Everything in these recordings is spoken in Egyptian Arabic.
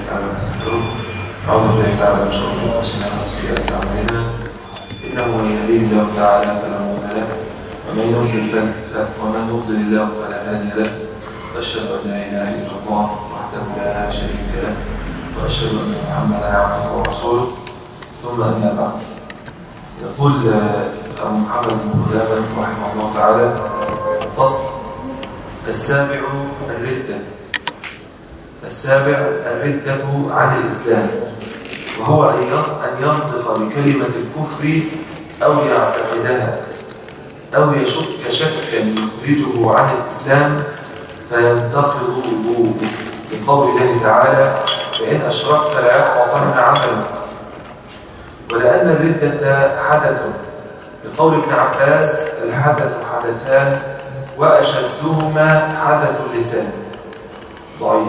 تعالى ونستغفره نعوذ بالله تعالى من شرور انفسنا وسيئات اعمالنا انه من يهديه الله تعالى فلا مضل له ومن يضلل فلا ومن يضلل الله فلا هادي له واشهد ان لا اله الا الله وحده لا شريك له واشهد ان محمدا عبده ورسوله ثم اما بعد يقول ابو محمد بن قدامه رحمه الله تعالى فصل السابع الردة السابع الردة عن الإسلام وهو أن ينطق بكلمة الكفر أو يعتقدها أو يشك شكا يخرجه عن الإسلام فينتقض وضوءه لقول الله تعالى فإن أشركت ليحبطن عملك ولأن الردة حدث بقول ابن عباس الحدث حدثان وأشدهما حدث اللسان ضعيف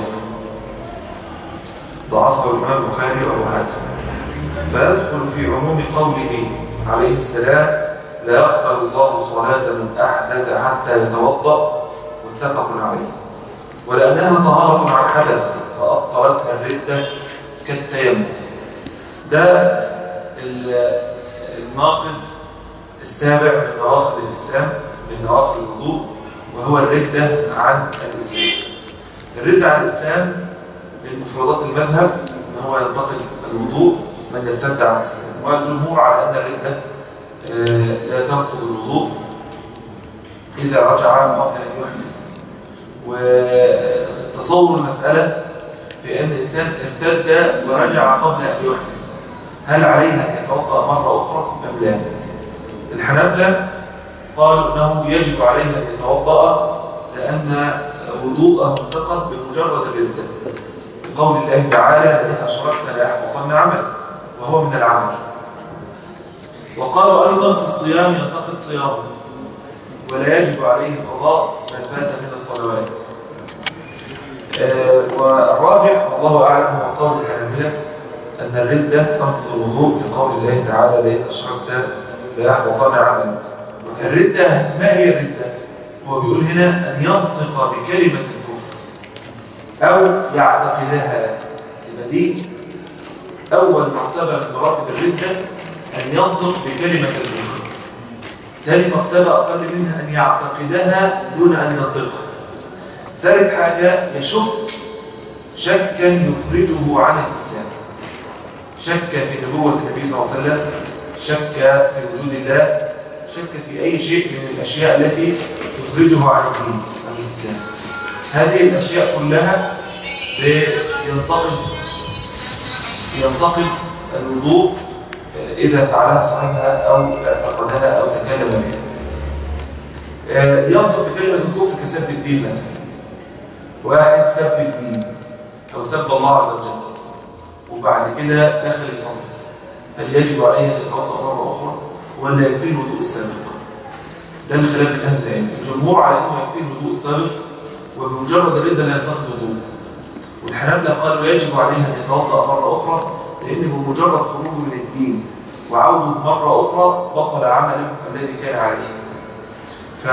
ضعفه الإمام البخاري وأبو حاتم فيدخل في عموم قوله عليه السلام لا يقبل الله صلاة من أحدث حتى يتوضأ متفق عليه ولأنها طهارة عن حدث فأبطلتها الردة كالتيمم ده الناقض السابع من نواقض الإسلام من نواقض الوضوء وهو الردة عن الإسلام الردة عن الإسلام من مفردات المذهب أن هو ينتقد الوضوء من يرتد عن الإسلام والجمهور على أن الردة لا تنقض الوضوء إذا رجع قبل أن يحدث وتصور المسألة في أن الإنسان ارتد ورجع قبل أن يحدث هل عليه أن يتوضأ مرة أخرى أم لا؟ الحنابلة قالوا أنه يجب عليه أن يتوضأ لأن وضوءه منتقد بمجرد الردة بقول الله تعالى لئن أشركت ليحبطن عملك وهو من العمل وقالوا أيضا في الصيام ينتقد صيامه ولا يجب عليه قضاء ما فات من الصلوات آه والراجح والله أعلم هو قول الحنابلة أن الردة تنقض الوضوء لقول الله تعالى لئن أشركت ليحبطن عملك الردة ما هي الردة؟ هو بيقول هنا أن ينطق بكلمة الكفر أو يعتقدها يبقى دي أول مرتبة من مراتب الردة أن ينطق بكلمة الكفر تاني مرتبة أقل منها أن يعتقدها دون أن ينطقها ثالث حاجة يشك شكا يخرجه عن الإسلام شك في نبوة النبي صلى الله عليه وسلم شك في وجود الله شك في أي شيء من الأشياء التي تخرجه عن الدين عن الإسلام هذه الأشياء كلها ينتقد ينتقد الوضوء إذا فعلها صاحبها أو اعتقدها أو تكلم بها ينطق بكلمة الكفر كسب الدين مثلا واحد سب الدين أو سب الله عز وجل وبعد كده دخل يصلي هل يجب عليه أن يتوضأ مرة أخرى ولا يكفيه الوضوء السابق ده الخلاف بين اهل العلم الجمهور على انه يكفيه الوضوء السابق وبمجرد الرده لا ينتقد وضوء والحنابلة قالوا يجب عليه ان يتوضا مره اخرى لان بمجرد خروجه من الدين وعوده مره اخرى بطل عمله الذي كان عليه ف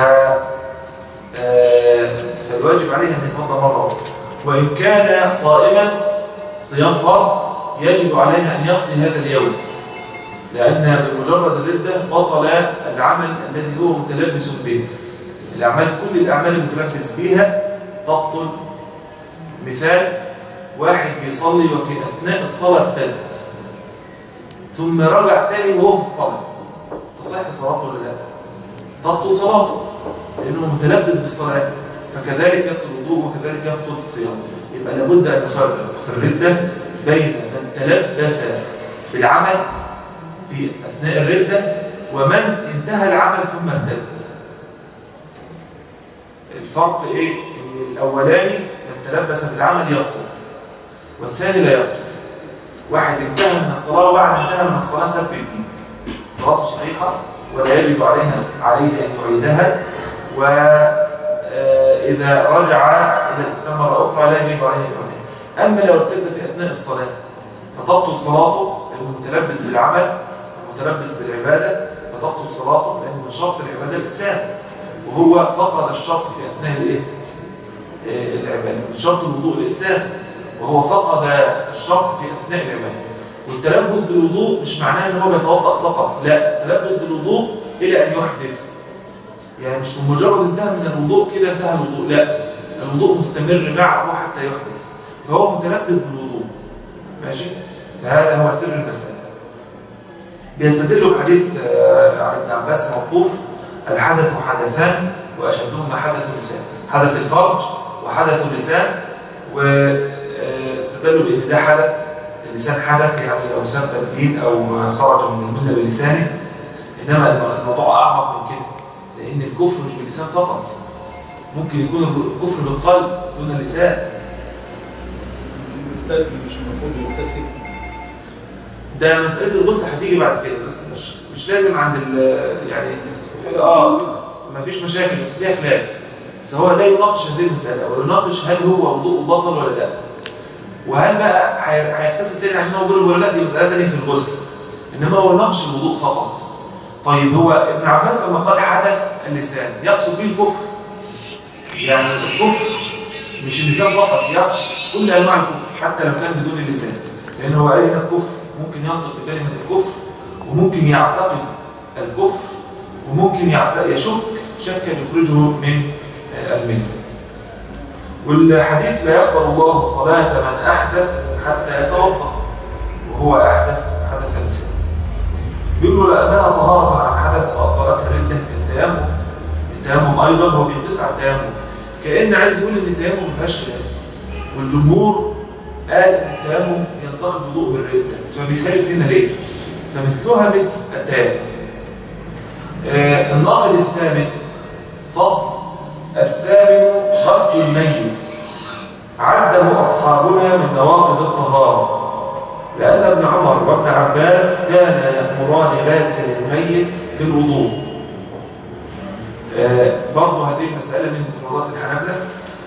فالواجب عليه ان يتوضا مره اخرى وان كان صائما صيام فرض يجب عليه ان يقضي هذا اليوم لأن بمجرد الردة بطل العمل الذي هو متلبس به الأعمال كل الأعمال المتلبس بها تبطل مثال واحد بيصلي وفي أثناء الصلاة ارتد ثم رجع تاني وهو في الصلاة تصح صلاته ولا لا؟ تبطل صلاته لأنه متلبس بالصلاة فكذلك يبطل الوضوء وكذلك يبطل الصيام يبقى لابد أن نفرق في الردة بين من تلبس بالعمل في أثناء الردة ومن انتهى العمل ثم ارتد الفرق ايه ان الاولاني من تلبس بالعمل يبطل والثاني لا يبطل واحد انتهى من الصلاة وبعد انتهى من الصلاة سب الدين صلاته صحيحة ولا يجب عليها عليه أن يعيدها وإذا رجع إلى الإسلام مرة أخرى لا يجب عليه أن يعيدها أما لو ارتد في أثناء الصلاة فتبطل صلاته لأنه متلبس بالعمل متلبس بالعبادة فتبطل صلاته لأن شرط العبادة الإسلام وهو فقد الشرط في أثناء الإيه؟ العبادة من شرط الوضوء الإسلام وهو فقد الشرط في أثناء العبادة والتلبس بالوضوء مش معناه ان هو بيتوضأ فقط لا التلبس بالوضوء إلى أن يحدث يعني مش مجرد انتهى من الوضوء كده انتهى الوضوء لا الوضوء مستمر معه حتى يحدث فهو متلبس بالوضوء ماشي فهذا هو سر المسألة بيستدلوا بحديث آه، عن ابن عباس موقوف الحدث حدثان وأشدهما حدث اللسان حدث الفرج وحدث اللسان واستدلوا بأن ده حدث اللسان حدث يعني أو سب الدين أو خرج من الملة بلسانه إنما الموضوع أعمق من كده لأن الكفر مش باللسان فقط ممكن يكون الكفر بالقلب دون اللسان ده مش المفروض يغتسل ده مسألة الغسل هتيجي بعد كده بس مش مش لازم عند ال يعني اه ما فيش مشاكل بس فيها خلاف بس هو لا يناقش هذه المسألة ويناقش هل هو وضوء بطل ولا لا وهل بقى هي- هيغتسل تاني عشان هو جرب ولا لا دي مسألة تانية في الغسل إنما هو يناقش الوضوء فقط طيب هو ابن عباس لما قال حدث اللسان يقصد به الكفر يعني الكفر مش اللسان فقط يقصد كل أنواع الكفر حتى لو كان بدون اللسان لأن هو قال الكفر ممكن ينطق بكلمة الكفر وممكن يعتقد الكفر وممكن يعت- يشك شكا يخرجه من آه، المله والحديث لا يقبل الله صلاة من أحدث حتى يتوضأ وهو أحدث حدث اللسان بيقولوا لأنها طهارة عن حدث فأبطلتها ردة كالتيمم التيمم أيضا هو بيقيس على التيمم كأن عايز يقول إن التيمم ما فيهاش خلاف والجمهور قال إن التيمم ينتقد وضوء بالردة فبيخالف هنا ليه؟ فمثلها مثل التيمم آه الناقل الثامن فصل الثامن غسل الميت عده أصحابنا من نواقض الطهارة لأن ابن عمر وابن عباس كان يأمران غاسل الميت بالوضوء آه برضو هذه المسألة من مفردات الحنابلة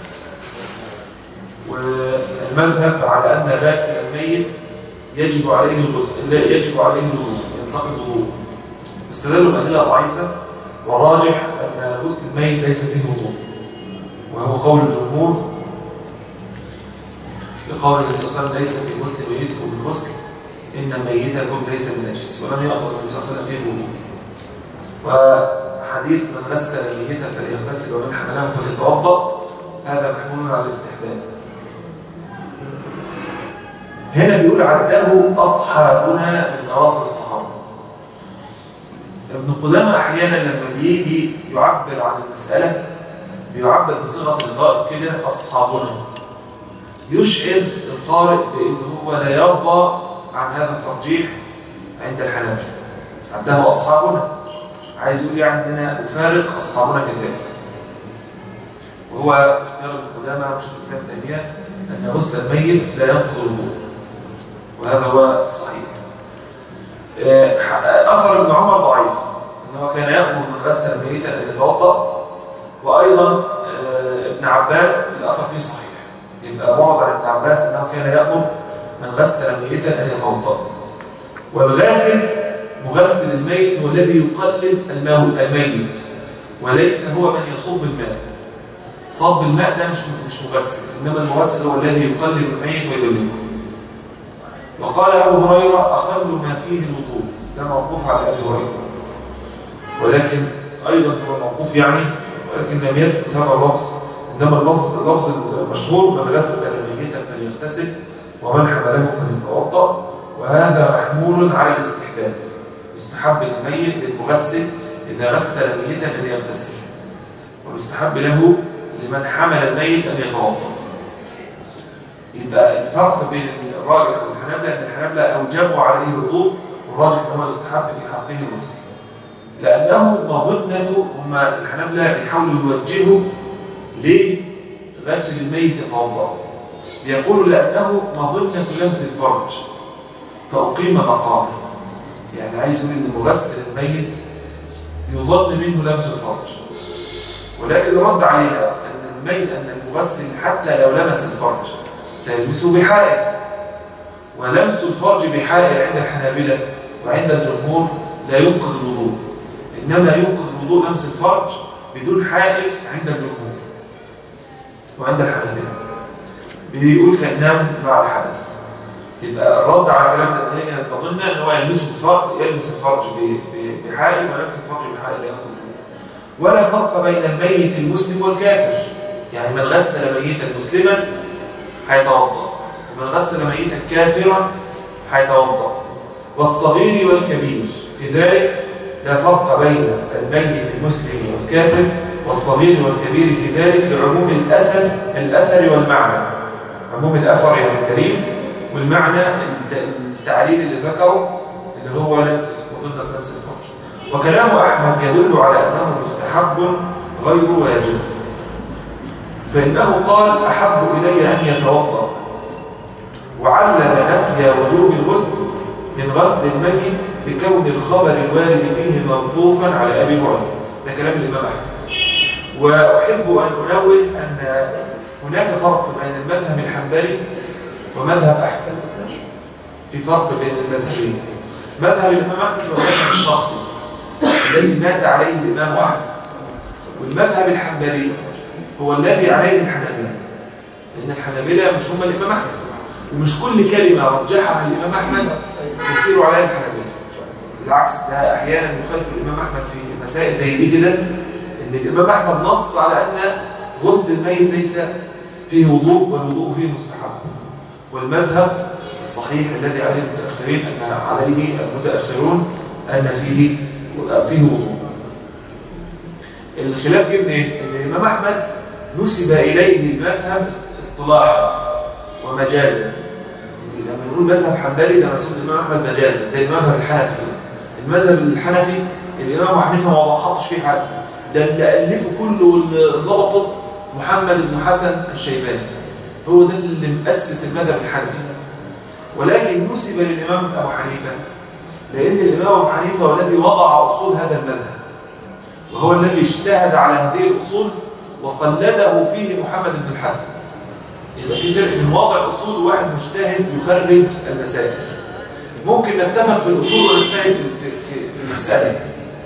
والمذهب على أن غاسل الميت يجب عليه الغسل لا يجب عليه الوضوء ينتقد وضوء استدلوا بأدلة ضعيفة والراجح أن غسل الميت ليس فيه وضوء وهو قول الجمهور لقول النبي صلى الله عليه وسلم ليس في غسل ميتكم من غسل إن ميتكم ليس من نجس ولم يأخذ النبي صلى الله عليه وسلم فيه وضوء وحديث من غسل ميتا فليغتسل ومن حمله فليتوضأ هذا محمول على الاستحباب هنا بيقول عده أصحابنا من نواقض الطهارة ابن قدامة أحيانا لما بيجي يعبر عن المسألة بيعبر بصيغة الغائب كده أصحابنا يشعر القارئ بأن هو لا يرضى عن هذا الترجيح عند الحنابلة عده أصحابنا عايز يقول يعني أننا أفارق أصحابنا في ذلك وهو اختيار ابن قدامة وشيخ الإسلام تيمية أن غسل الميت لا ينقض الوضوء وهذا هو الصحيح أثر ابن عمر ضعيف أنه كان يأمر من غسل ميتا أن يتوضأ وأيضا ابن عباس الأثر فيه صحيح يبقى ورد عن ابن عباس أنه كان يأمر من غسل ميتا أن يتوضأ والغاسل مغسل الميت هو الذي يقلب الميت وليس هو من يصب الماء صب الماء ده مش مش مغسل إنما المغسل هو الذي يقلب الميت ويبلغه وقال أبو هريرة أقل ما فيه الوضوء ده موقوف على أبي هريرة ولكن أيضا هو موقوف يعني ولكن لم يثبت هذا اللفظ إنما اللفظ اللفظ المشهور من غسل ميتا فليغتسل ومن حمله فليتوضأ وهذا محمول على الاستحباب يستحب للميت للمغسل إذا غسل ميتا أن يغتسل ويستحب له لمن حمل الميت أن يتوضأ يبقى الفرق بين الراجح والحنابلة أن الحنابلة أوجبوا عليه الوضوء والراجح أنه يستحب في حقه الغسل لأنه مظنة هم الحنابلة بيحاولوا يوجهوا لغسل الميت يتوضأ بيقولوا لأنه مظنة لمس الفرج فأقيم مقامه يعني عايز يقول أن مغسل الميت يظن منه لمس الفرج ولكن رد عليها أن الميت أن المغسل حتى لو لمس الفرج سيلمسه بحائل ولمس الفرج بحائل عند الحنابلة وعند الجمهور لا ينقض الوضوء إنما ينقض الوضوء لمس الفرج بدون حائل عند الجمهور وعند الحنابلة بيقول كالنوم بعد حدث يبقى الرد على كلام ده ان هي اظن ان هو يلمسه بفرج يلمس الفرج بحائل ولمس الفرج بحائل لا ينقض ولا فرق بين الميت المسلم والكافر يعني من غسل ميتا مسلما هيتوضا ومن غسل ميتا كافرا هيتوضا والصغير والكبير في ذلك لا فرق بين الميت المسلم والكافر والصغير والكبير في ذلك لعموم الأثر الأثر والمعنى عموم الأثر يعني الدليل والمعنى التعليل اللي ذكره اللي هو لمس وظن لمس الفرج وكلام أحمد يدل على أنه مستحب غير واجب فإنه قال أحب إلي أن يتوضأ وعلل نفي وجوب الغسل من غسل الميت بكون الخبر الوارد فيه موقوفا على أبي هريرة ده كلام الإمام أحمد وأحب أن أنوه أن هناك فرق بين المذهب الحنبلي ومذهب أحمد في فرق بين المذهبين مذهب الإمام أحمد هو المذهب الشخصي الذي مات عليه الإمام أحمد والمذهب الحنبلي هو الذي عليه الحنابلة لأن الحنابلة مش هم الإمام أحمد ومش كل كلمة رجحها الإمام أحمد يسير عليها الحنابلة بالعكس ده أحيانا يخالف الإمام أحمد في مسائل زي دي كده إن الإمام أحمد نص على أن غسل الميت ليس فيه وضوء والوضوء فيه مستحب والمذهب الصحيح الذي عليه المتأخرين أن عليه المتأخرون أن فيه فيه وضوء الخلاف جه منين؟ ان الامام احمد نسب اليه المذهب اصطلاحا ومجازا لما نقول مذهب حنبلي ده منسوب للامام احمد مجازا زي المذهب الحنفي كده المذهب الحنفي الامام حنيفه ما حطش فيه حاجه ده اللي الفه كله واللي ظبطه محمد بن حسن الشيباني هو ده اللي مؤسس المذهب الحنفي ولكن نسب للامام ابو حنيفه لان الامام ابو حنيفه هو الذي وضع اصول هذا المذهب وهو الذي اجتهد على هذه الأصول وقلده فيه محمد بن الحسن يبقى في فرق من واضع أصول وواحد مجتهد يخرج المسائل ممكن نتفق في الأصول ونختلف في, في, في المسألة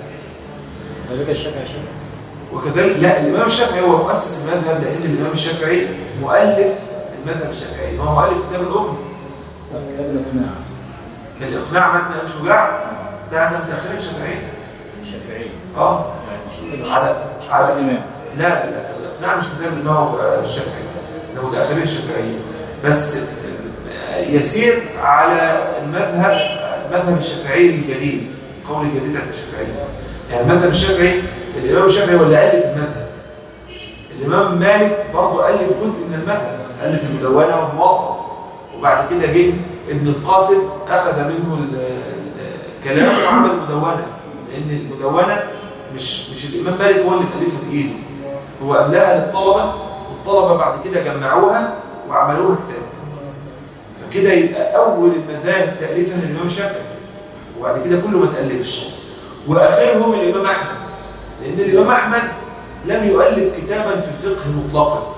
وكذلك الشافعي شافعي وكذلك لا الإمام الشافعي هو مؤسس المذهب لأن الإمام الشافعي مؤلف المذهب الشافعي هو مؤلف كتاب الأم كتاب الإقناع الإقناع متن أبي شجاع ده عند متأخرين شافعيين الشافعي اه على على الإمام لا لا الاقناع مش كتاب الإمام الشافعي ده متأخرين الشافعيين بس يسير على المذهب المذهب الشافعي الجديد قول الجديد عند الشافعية يعني المذهب الشافعي الإمام الشافعي هو اللي ألف المذهب الإمام مالك برضه ألف جزء من المذهب ألف المدونة والموطأ وبعد كده جه ابن القاسم أخذ منه الكلام وعمل مدونة لأن المدونة مش مش الإمام مالك هو اللي مألفها بإيده هو أملاها للطلبة والطلبة بعد كده جمعوها وعملوها كتاب فكده يبقى أول المذاهب تأليفا الإمام الشافعي وبعد كده كله ما تألفش وآخرهم الإمام أحمد لأن الإمام أحمد لم يؤلف كتابا في الفقه مطلقا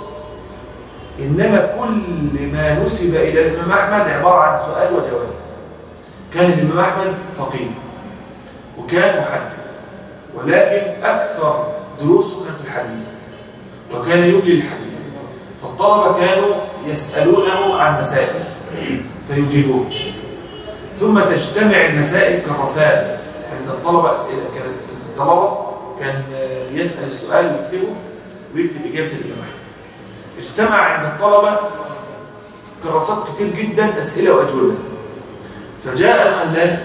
إنما كل ما نسب إلى الإمام أحمد عبارة عن سؤال وجواب كان الإمام أحمد فقيه وكان محدث ولكن أكثر دروسه كان في الحديث وكان يملي الحديث فالطلبة كانوا يسألونه عن مسائل فيجيبون ثم تجتمع المسائل كالرسائل عند الطلبة أسئلة كانت الطلبة كان يسأل السؤال ويكتبه ويكتب إجابة الإمام أحمد اجتمع عند الطلبة كراسات كتير جدا أسئلة وأجوبة فجاء الخلال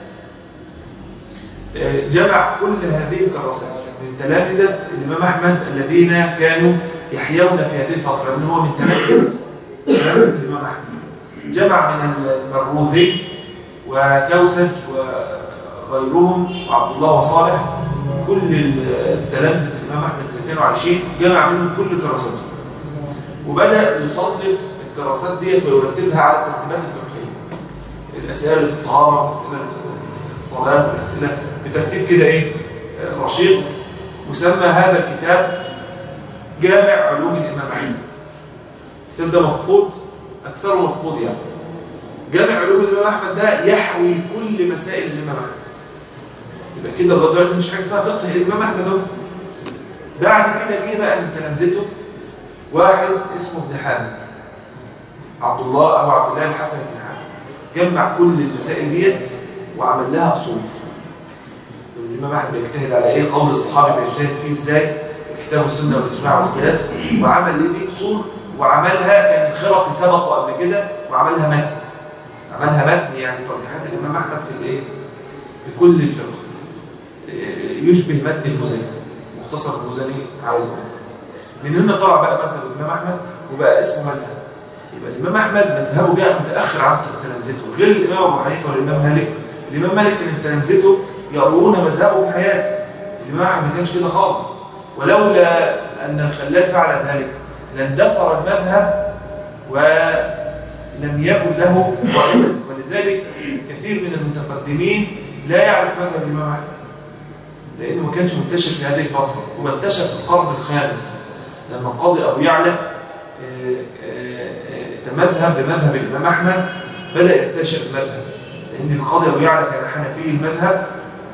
جمع كل هذه الكراسات من تلامذة الإمام أحمد الذين كانوا يحيون في هذه الفترة لأنه هو من تلامذة تلامذة الإمام أحمد جمع من المروذي وكوسج وغيرهم وعبد الله وصالح كل التلامذة الإمام أحمد اللي كانوا عايشين جمع منهم كل كراساتهم وبدأ يصنف الكراسات ديت ويرتبها على الترتيبات الفقهية الأسئلة اللي في الطهارة والأسئلة اللي في الصلاة والأسئلة بترتيب كده إيه رشيق مسمى هذا الكتاب جامع علوم الإمام أحمد الكتاب ده مفقود أكثره مفقود يعني جامع علوم الإمام أحمد ده يحوي كل مسائل الإمام أحمد يبقى كده لغايه دلوقتي مش حاجة اسمها فقه الإمام أحمد اهو بعد كده جه بقى من تلامذته واحد اسمه ابن حامد عبد الله أبو عبد الله الحسن بن حنبل جمع كل المسائل ديت وعمل لها أصول الإمام أحمد بيجتهد على إيه قول الصحابي بيجتهد فيه إزاي الكتاب والسنة والإجماع والقياس وعمل ليه دي أصول وعملها كان الخرقي سبقه قبل كده وعملها متن عملها متن يعني ترجيحات الإمام أحمد في الإيه في كل الفقه إيه، يشبه متن المزني مختصر المزني على الأمة من هنا طلع بقى مذهب الإمام أحمد وبقى اسمه مذهب يبقى الإمام أحمد مذهبه جاء متأخر عن تلامذته غير الإمام أبو حنيفة والإمام مالك الإمام مالك كانت تلامذته يروون مذهبه في حياته الإمام أحمد ما كانش كده خالص ولولا أن الخلال فعل ذلك لاندثر المذهب ولم يكن له قائما ولذلك كثير من المتقدمين لا يعرف مذهب الإمام أحمد لأنه ما كانش منتشر في هذه الفترة هو انتشر في القرن الخامس لما القاضي أبو يعلى آه، آه، آه، تمذهب بمذهب الإمام أحمد بدأ ينتشر المذهب لأن القاضي أبو يعلى كان حنفي المذهب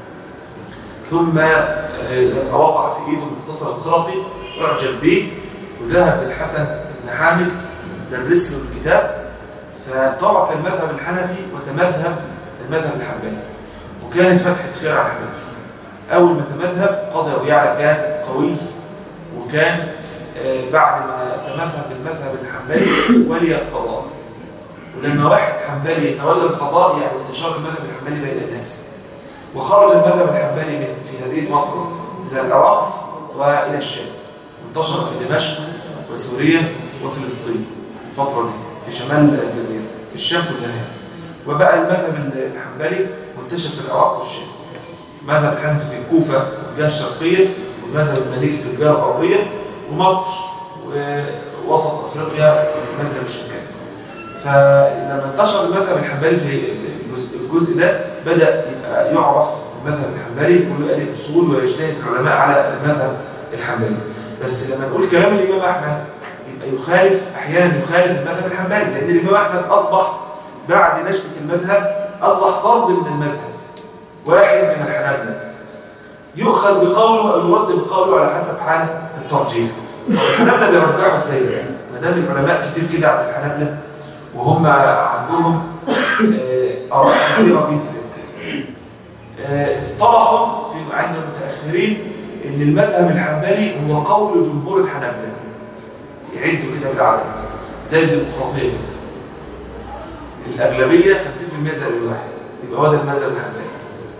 ثم لما وقع في إيده المختصر الخرقي أعجب به وذهب للحسن بن حامد درس له الكتاب فترك المذهب الحنفي وتمذهب المذهب الحنبلي وكانت فتحة خير على الحنبلي أول ما تمذهب قاضي أبو يعلى كان قوي وكان آه، بعد ما تمذهب بالمذهب الحنبلي ولي القضاء ولما واحد حنبلي يتولى القضاء يعني انتشار المذهب الحنبلي بين الناس وخرج المذهب الحنبلي من في هذه الفترة إلى العراق وإلى الشام انتشر في دمشق وسوريا وفلسطين في الفترة دي في شمال الجزيرة في الشام كلها وبقى المذهب الحنبلي منتشر في العراق والشام المذهب الحنفي في الكوفة والجهة الشرقية والمذهب المالكي في الجهة الغربية ومصر ووسط أفريقيا المذهب الشافعي فلما انتشر المذهب الحنبلي في الجزء ده بدأ يبقى يعرف المذهب الحنبلي ويبقى له اصول ويجتهد العلماء على المذهب الحنبلي بس لما نقول كلام الإمام أحمد يبقى يخالف أحيانا يخالف المذهب الحنبلي لأن الإمام أحمد أصبح بعد نشأة المذهب أصبح فرد من المذهب واحد من الحنابلة يؤخذ بقوله أو يرد بقوله على حسب حال الترجيح الحنابلة بيرجعوا ازاي ما دام العلماء كتير كده عند الحنابلة وهم عندهم آه، آراء كثيرة جدا آه، اصطلحوا في عند المتأخرين ان المذهب الحنبلي هو قول جمهور الحنابلة يعدوا كده بالعدد زي الديمقراطية الأغلبية 50% زي الواحد يبقى هو ده المذهب الحنبلي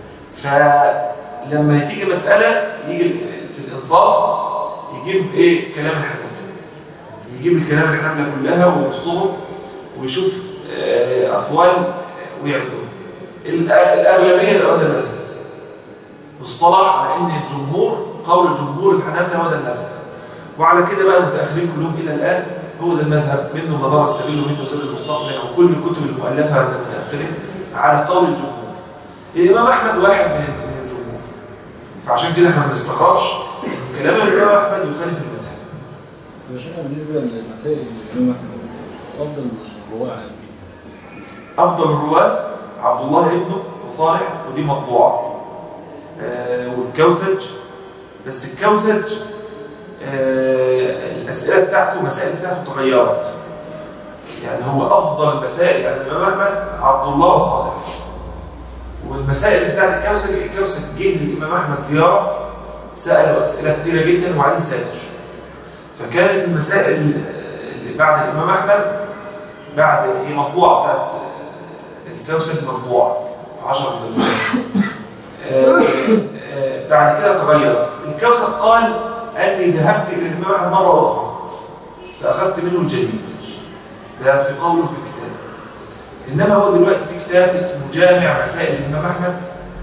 فلما تيجي مسألة يجي في الإنصاف يجيب إيه كلام الحنبلة يجيب الكلام الحنبلة كلها ويبصهم ويشوف آه، أقوال ويعدهم الأغلبية يبقى هو ده المذهب مصطلح على إن الجمهور قول جمهور الحنابلة هو ده المذهب وعلى كده بقى المتأخرين كلهم إلى الآن هو ده المذهب منه مدار السبيل ومنه سبيل المستقبل وكل الكتب المؤلفة عند المتأخرين على قول الجمهور الإمام أحمد واحد من الجمهور فعشان كده احنا ما بنستغربش كلام الإمام أحمد يخالف المذهب شيخنا بالنسبة للمسائل الإمام أحمد أفضل الرواة أفضل الرواة عبد الله ابنه وصالح ودي مطبوعة آه والكوسج بس الكوسج آه الأسئلة بتاعته مسائل بتاعته تغيرت يعني هو أفضل المسائل يعني الإمام أحمد عبد الله وصالح والمسائل بتاعت الكوسج الكوسج جه للإمام أحمد زيارة سألوا أسئلة كتيرة جدا وبعدين سافر فكانت المسائل اللي بعد الإمام أحمد بعد هي مطبوعة بتاعت الكوسج مطبوعة في 10 آه بعد كده تغير الكوسج قال أني ذهبت إلى الإمام أحمد مرة أخرى فأخذت منه الجديد ده في قوله في الكتاب إنما هو دلوقتي في كتاب اسمه جامع مسائل الإمام أحمد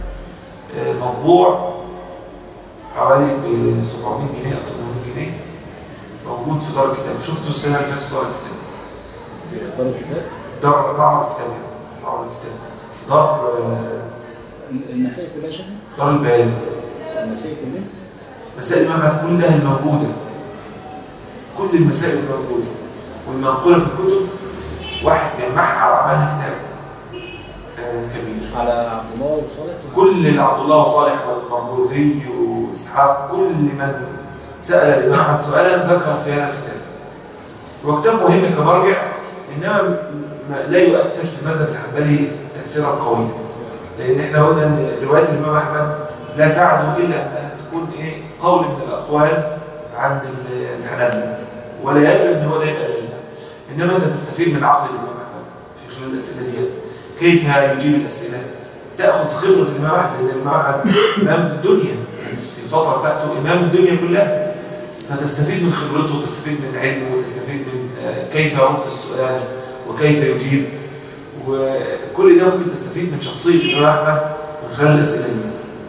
مطبوع حوالي ب 700 جنيه أو 800 جنيه موجود في دار الكتاب شفته السنة اللي فاتت في دار الكتاب دار الكتاب؟ دار معرض الكتاب يعني معرض الكتاب دار المسائل كلها شكل؟ دار البيان المسائل كلها؟ مسائل الإمام أحمد كلها الموجودة كل المسائل الموجودة والمنقولة في الكتب واحد جمعها وعملها كتاب كبير على عبد الله وصالح كل عبد الله وصالح والمربوذي وإسحاق كل من سأل الإمام أحمد سؤالا ذكر في هذا الكتاب هو كتاب مهم كمرجع انما ما- لا يؤثر في المذهب الحنبلي تاثيرا قويا لان احنا قلنا ان روايه الامام احمد لا تعدو الا انها تكون ايه قول من الاقوال عند ال- الحنابلة ولا يلزم ان هو ده يبقى لازم انما انت تستفيد من عقل الامام احمد في خلال الاسئله ديت كيف يجيب الاسئله تاخذ خبره الامام احمد لان الامام احمد امام الدنيا يعني في الفتره بتاعته امام الدنيا كلها فتستفيد من خبرته وتستفيد من علمه وتستفيد من آه، كيف يرد السؤال وكيف يجيب وكل ده ممكن تستفيد من شخصيه الامام احمد من خلال الاسئله دي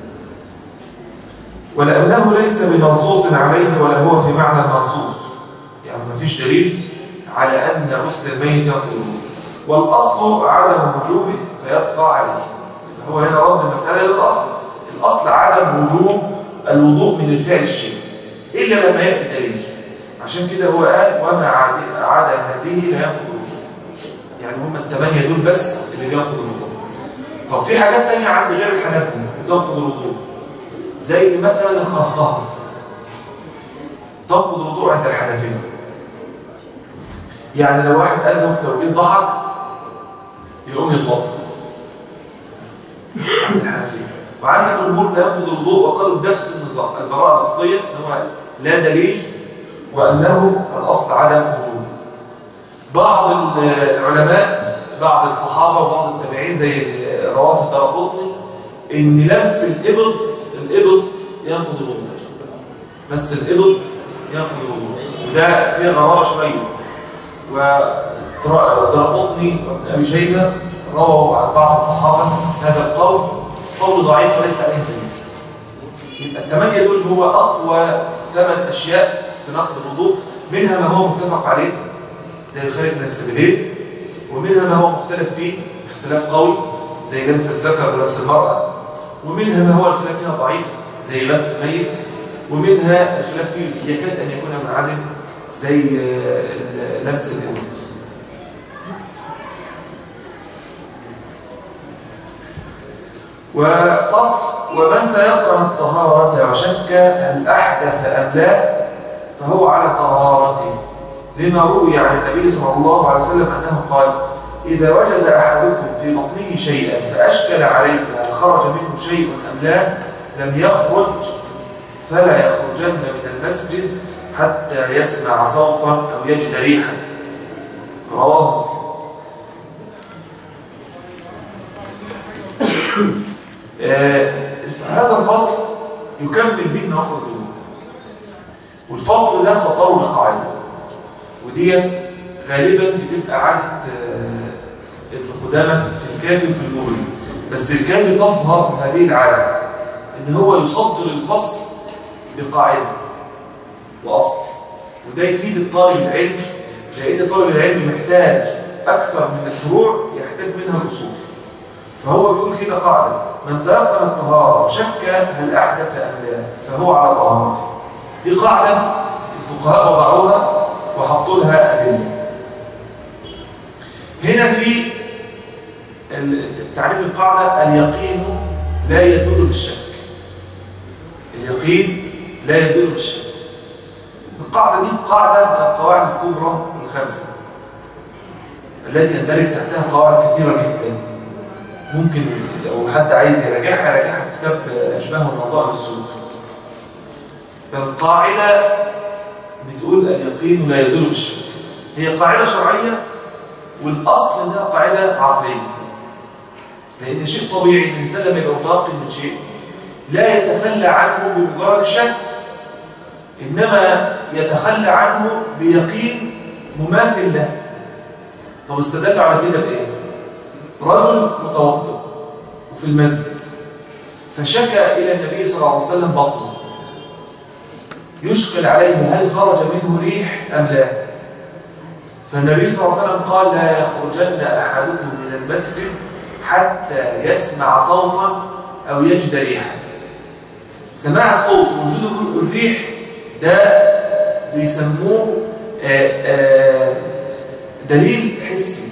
ولأنه ليس بمنصوص عليه ولا هو في معنى المنصوص يعني ما فيش دليل على أن غسل الميت ينقض الوضوء والأصل عدم وجوبه فيبقى عليه يبقى هو هنا رد المسألة للأصل الأصل عدم وجوب الوضوء من الفعل الشيء إلا لما يأتي دليل عشان كده هو قال وما عاد عاد هذه لا ينقض الوضوء يعني هم الثمانية دول بس اللي بينقض الوضوء طب في حاجات تانية عند غير الحنابلة بتنقض الوضوء زي مثلا الخرقهة تنقض الوضوء عند الحنفية يعني لو واحد قال نكتة وإيه ضحك يقوم يتوضا عند الحنفية وعند الجمهور لا ينقض الوضوء وقالوا بنفس النظام البراءة الأصلية إن هو لا دليل وأنه الأصل عدم وجوده بعض العلماء بعض الصحابة وبعض التابعين زي رواه الدرقطني إن لمس الإبط الإبط ينقض الوضوء مس الإبط ينقض الوضوء وده فيه غرابة شوية والدرقطني وابن أبي شيبة رووا عن بعض الصحابة هذا القول قول ضعيف وليس عليه دليل يبقى الثمانية دول هو أقوى ثمان أشياء في نقض الوضوء منها ما هو متفق عليه زي الخارج من السبيلين ومنها ما هو مختلف فيه اختلاف قوي زي لمس الذكر ولمس المرأة ومنها ما هو الخلاف فيها ضعيف زي غسل الميت ومنها الخلاف فيه يكاد أن يكون منعدم زي لمس الإنوت وفصل ومن تيقن الطهارة وشك هل أحدث أم لا فهو على طهارته لما روي عن النبي صلى الله عليه وسلم أنه قال إذا وجد أحدكم في بطنه شيئا فأشكل عليه هل خرج منه شيء أم لا لم يخرج فلا يخرجن من المسجد حتى يسمع صوتا أو يجد ريحا رواه مسلم آه هذا الفصل يكمل به نقض الوضوء والفصل ده سطره بقاعده وديت غالبا بتبقى عاده آه ابن قدامه في الكافي وفي المغني بس الكافي تظهر هذه العاده ان هو يصدر الفصل بقاعده واصل وده يفيد الطالب العلم لان طالب العلم محتاج اكثر من الفروع يحتاج منها الاصول فهو بيقول كده قاعده من تيقن الطهاره وشك هل احدث ام لا فهو على طهارته دي قاعده الفقهاء وضعوها وحطوا لها ادله هنا في تعريف القاعده اليقين لا يزول بالشك اليقين لا يزول بالشك القاعده دي قاعده من القواعد الكبرى الخمسه التي يندرج تحتها قواعد كثيره جدا ممكن لو حد عايز يراجعها يراجعها في كتاب اشباه النظائر السلوكي القاعده بتقول اليقين لا يزول بالشك هي قاعده شرعيه والاصل انها قاعده عقليه لان شيء طبيعي ان الانسان لما يبقى متيقن من شيء لا يتخلى عنه بمجرد الشك انما يتخلى عنه بيقين مماثل له طب استدلوا على كده بايه رجل متوضئ وفي المسجد فشكى إلى النبي صلى الله عليه وسلم بطنه يشكل عليه هل خرج منه ريح أم لا فالنبي صلى الله عليه وسلم قال لا يخرجن أحدكم من المسجد حتى يسمع صوتا أو يجد ريحا سماع الصوت وجود الريح ده بيسموه آآ آآ دليل حسي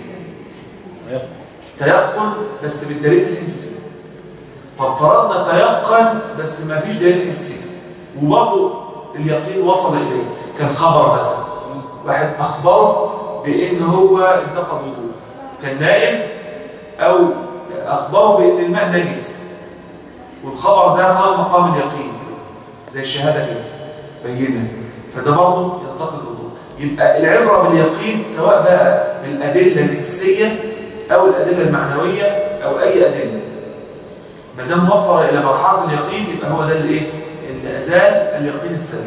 تيقن بس بالدليل الحسي طب فرضنا تيقن بس ما فيش دليل حسي وبرضه اليقين وصل إليه كان خبر مثلا واحد أخبره بان هو انتقد وضوء كان نائم او اخبره بان الماء نجس والخبر ده قام مقام اليقين زي الشهاده كده بينه فده برضه ينتقد الوضوء يبقى العبره باليقين سواء بقى بالادله الحسيه او الادله المعنويه او اي ادله ما دام وصل الى مرحله اليقين يبقى هو ده اللي ايه اللي ازال اليقين السابق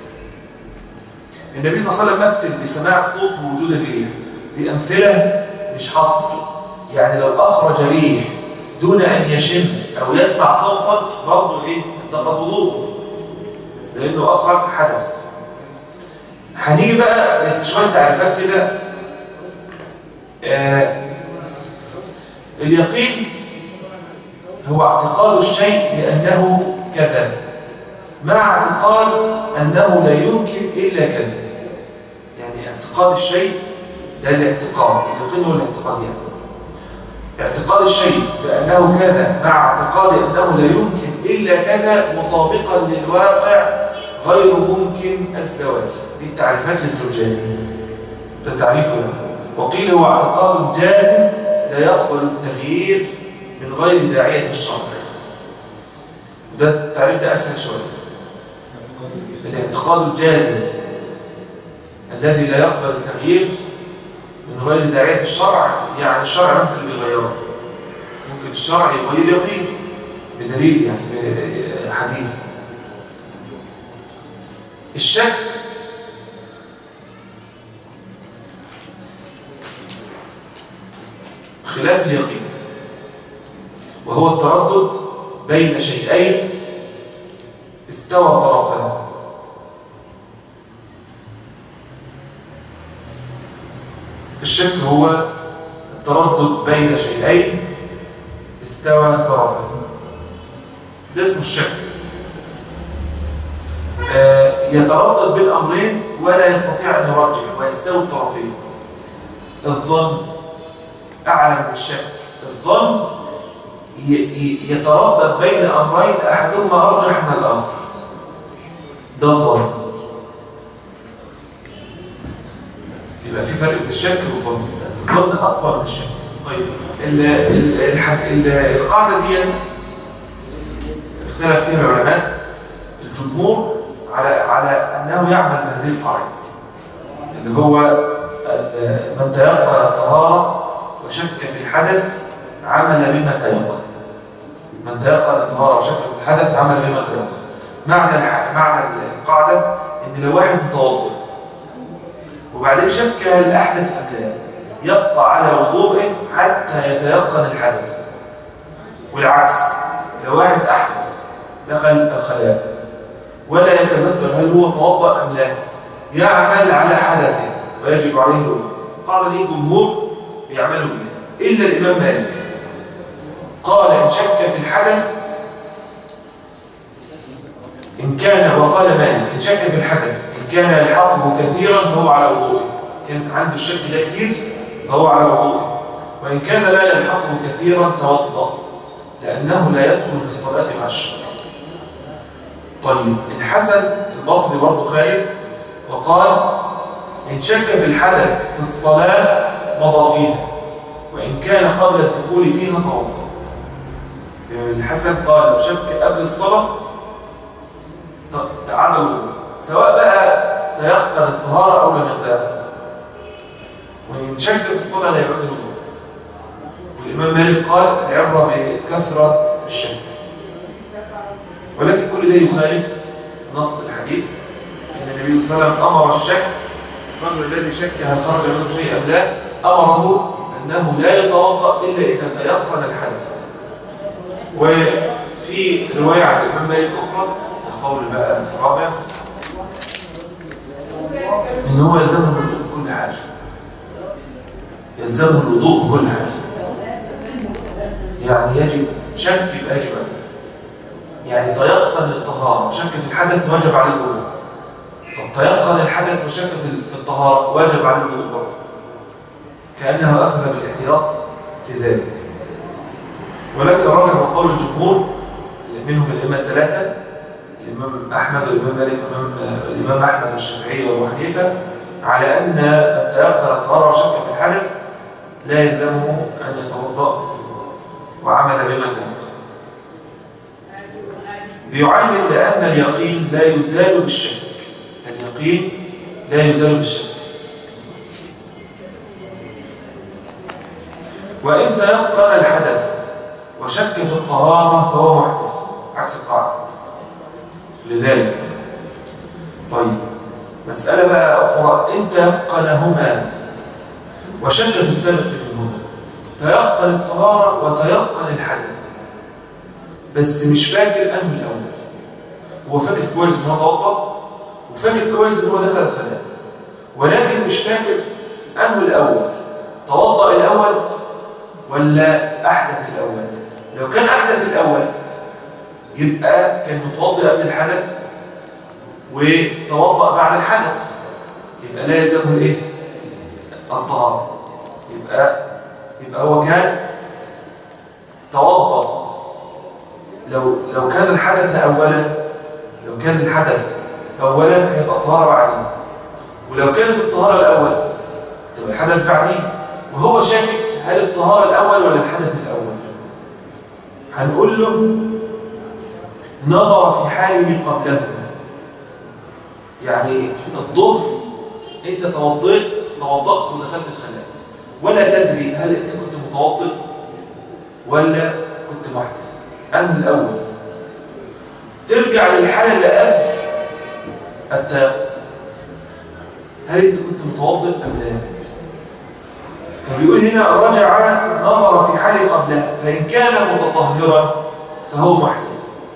النبي صلى الله عليه وسلم مثل بسماع الصوت ووجود الريح دي امثله مش حصر يعني لو اخرج ريح دون ان يشم او يسمع صوتا برضه ايه انتقد وضوءه لانه اخرج حدث هنيجي بقى شويه تعريفات كده آه اليقين هو اعتقاد الشيء بأنه كذا مع اعتقاد أنه لا يمكن إلا كذا يعني اعتقاد الشيء ده الاعتقاد اليقين هو الاعتقاد يعني اعتقاد الشيء بأنه كذا مع اعتقاد أنه لا يمكن إلا كذا مطابقا للواقع غير ممكن الزواج دي التعريفات للجرجاني ده تعريفه يعني. وقيل هو اعتقاد جازم لا يقبل التغيير من غير داعية الشرع ده التعريف ده أسهل شوية الاعتقاد الجازم الذي لا يقبل التغيير من غير داعية الشرع يعني الشرع بس اللي بيغيره ممكن الشرع يغير يقين بدليل يعني بحديث الشك خلاف اليقين وهو التردد بين شيئين استوى طرفها الشك هو التردد بين شيئين استوى طرفها ده اسمه الشك آه يتردد بين امرين ولا يستطيع ان يرجع ويستوي الطرفين الظن اعلى من الشك الظن يتردد بين امرين احدهما ارجح من الاخر ده الظن يبقى في فرق بين الشك والظن الظن اقوى من الشك طيب ال ال ال القاعده ديت اختلف فيها العلماء الجمهور على على انه يعمل بهذه القاعده اللي هو من تيقن الطهاره وشك في الحدث عمل بما تيقن من تيقن الطهاره وشك في الحدث عمل بما تيقن معنى الح... معنى القاعده ان لو واحد متوضئ وبعدين شك هل احدث ام لا يبقى على وضوءه حتى يتيقن الحدث والعكس لو واحد احدث دخل الخلاء ولا يتذكر هل هو توضأ ام لا يعمل على حدثه ويجب عليه الوضوء القاعده دي جمهور بيعملوا بها الا الامام مالك قال إن شك في الحدث إن كان وقال مالك إن شك في الحدث إن كان يلحقه كثيرا فهو على وضوءه كان عنده الشك ده كتير فهو على وضوءه وإن كان لا يلحقه كثيرا توضأ لأنه لا يدخل في الصلاة مع الشك طيب الحسن البصري برضه خايف وقال إن شك في الحدث في الصلاة مضى فيها وإن كان قبل الدخول فيها توضأ الحسن قال لو شك قبل الصلاة تعاد الوضوء سواء بقى تيقن الطهارة أو لم يتيقن وإن شك في الصلاة لا يعود الوضوء والإمام مالك قال العبرة بكثرة الشك ولكن كل ده يخالف نص الحديث أن النبي صلى الله عليه وسلم أمر الشك الرجل الذي شك هل خرج منه شيء أم لا أمره أنه لا يتوضأ إلا إذا تيقن الحدث وفي رواية عن الإمام مالك أخرى القول بقى الرابع إن هو يلزمه الوضوء بكل حاجة يلزمه الوضوء بكل حاجة يعني يجب شك يبقى يجب عليه يعني تيقن الطهارة وشك في الحدث واجب عليه الوضوء طب تيقن الحدث وشك في الطهارة واجب عليه الوضوء برضه كأنه أخذ بالاحتياط في ذلك ولكن الراجح هو قول الجمهور منهم الائمه الثلاثه الامام احمد والامام مالك والامام الامام احمد والشافعي وابو حنيفه على أن من تيقن الطهارة وشك في الحدث لا يلزمه أن يتوضأ وعمل بما تيقن بيعلم لأن اليقين لا يزال بالشك اليقين لا يزال بالشك وإن تيقن الحدث وشك في الطهارة فهو محدث عكس القاعدة لذلك طيب مسألة بقى أخرى إن تيقنهما وشك في السبب منهما تيقن الطهارة وتيقن الحدث بس مش فاكر أنه الأول هو فاكر كويس إن هو توضأ وفاكر كويس إن هو دخل الخلاء ولكن مش فاكر أنه الأول توضأ الأول ولا أحدث الأول لو كان أحدث الأول يبقى كان متوضئ قبل الحدث وتوضأ بعد الحدث يبقى لا يلزمه الايه الطهارة يبقى يبقى هو كان توضأ لو لو كان الحدث أولا لو كان الحدث أولا هيبقى الطهارة بعدين ولو كانت الطهارة الأول تبقى الحدث بعدين وهو شاكك هل الطهارة الأول ولا الحدث الأول هنقول له نظر في حاله قبله يعني الظهر انت توضيت توضأت ودخلت الخلاء ولا تدري هل انت كنت متوضئ ولا كنت محدث انه الاول ترجع للحاله اللي قبل التيقن هل انت كنت متوضئ ام لا فبيقول هنا رجع نظر في حاله قبلها فان كان متطهرا فهو محدث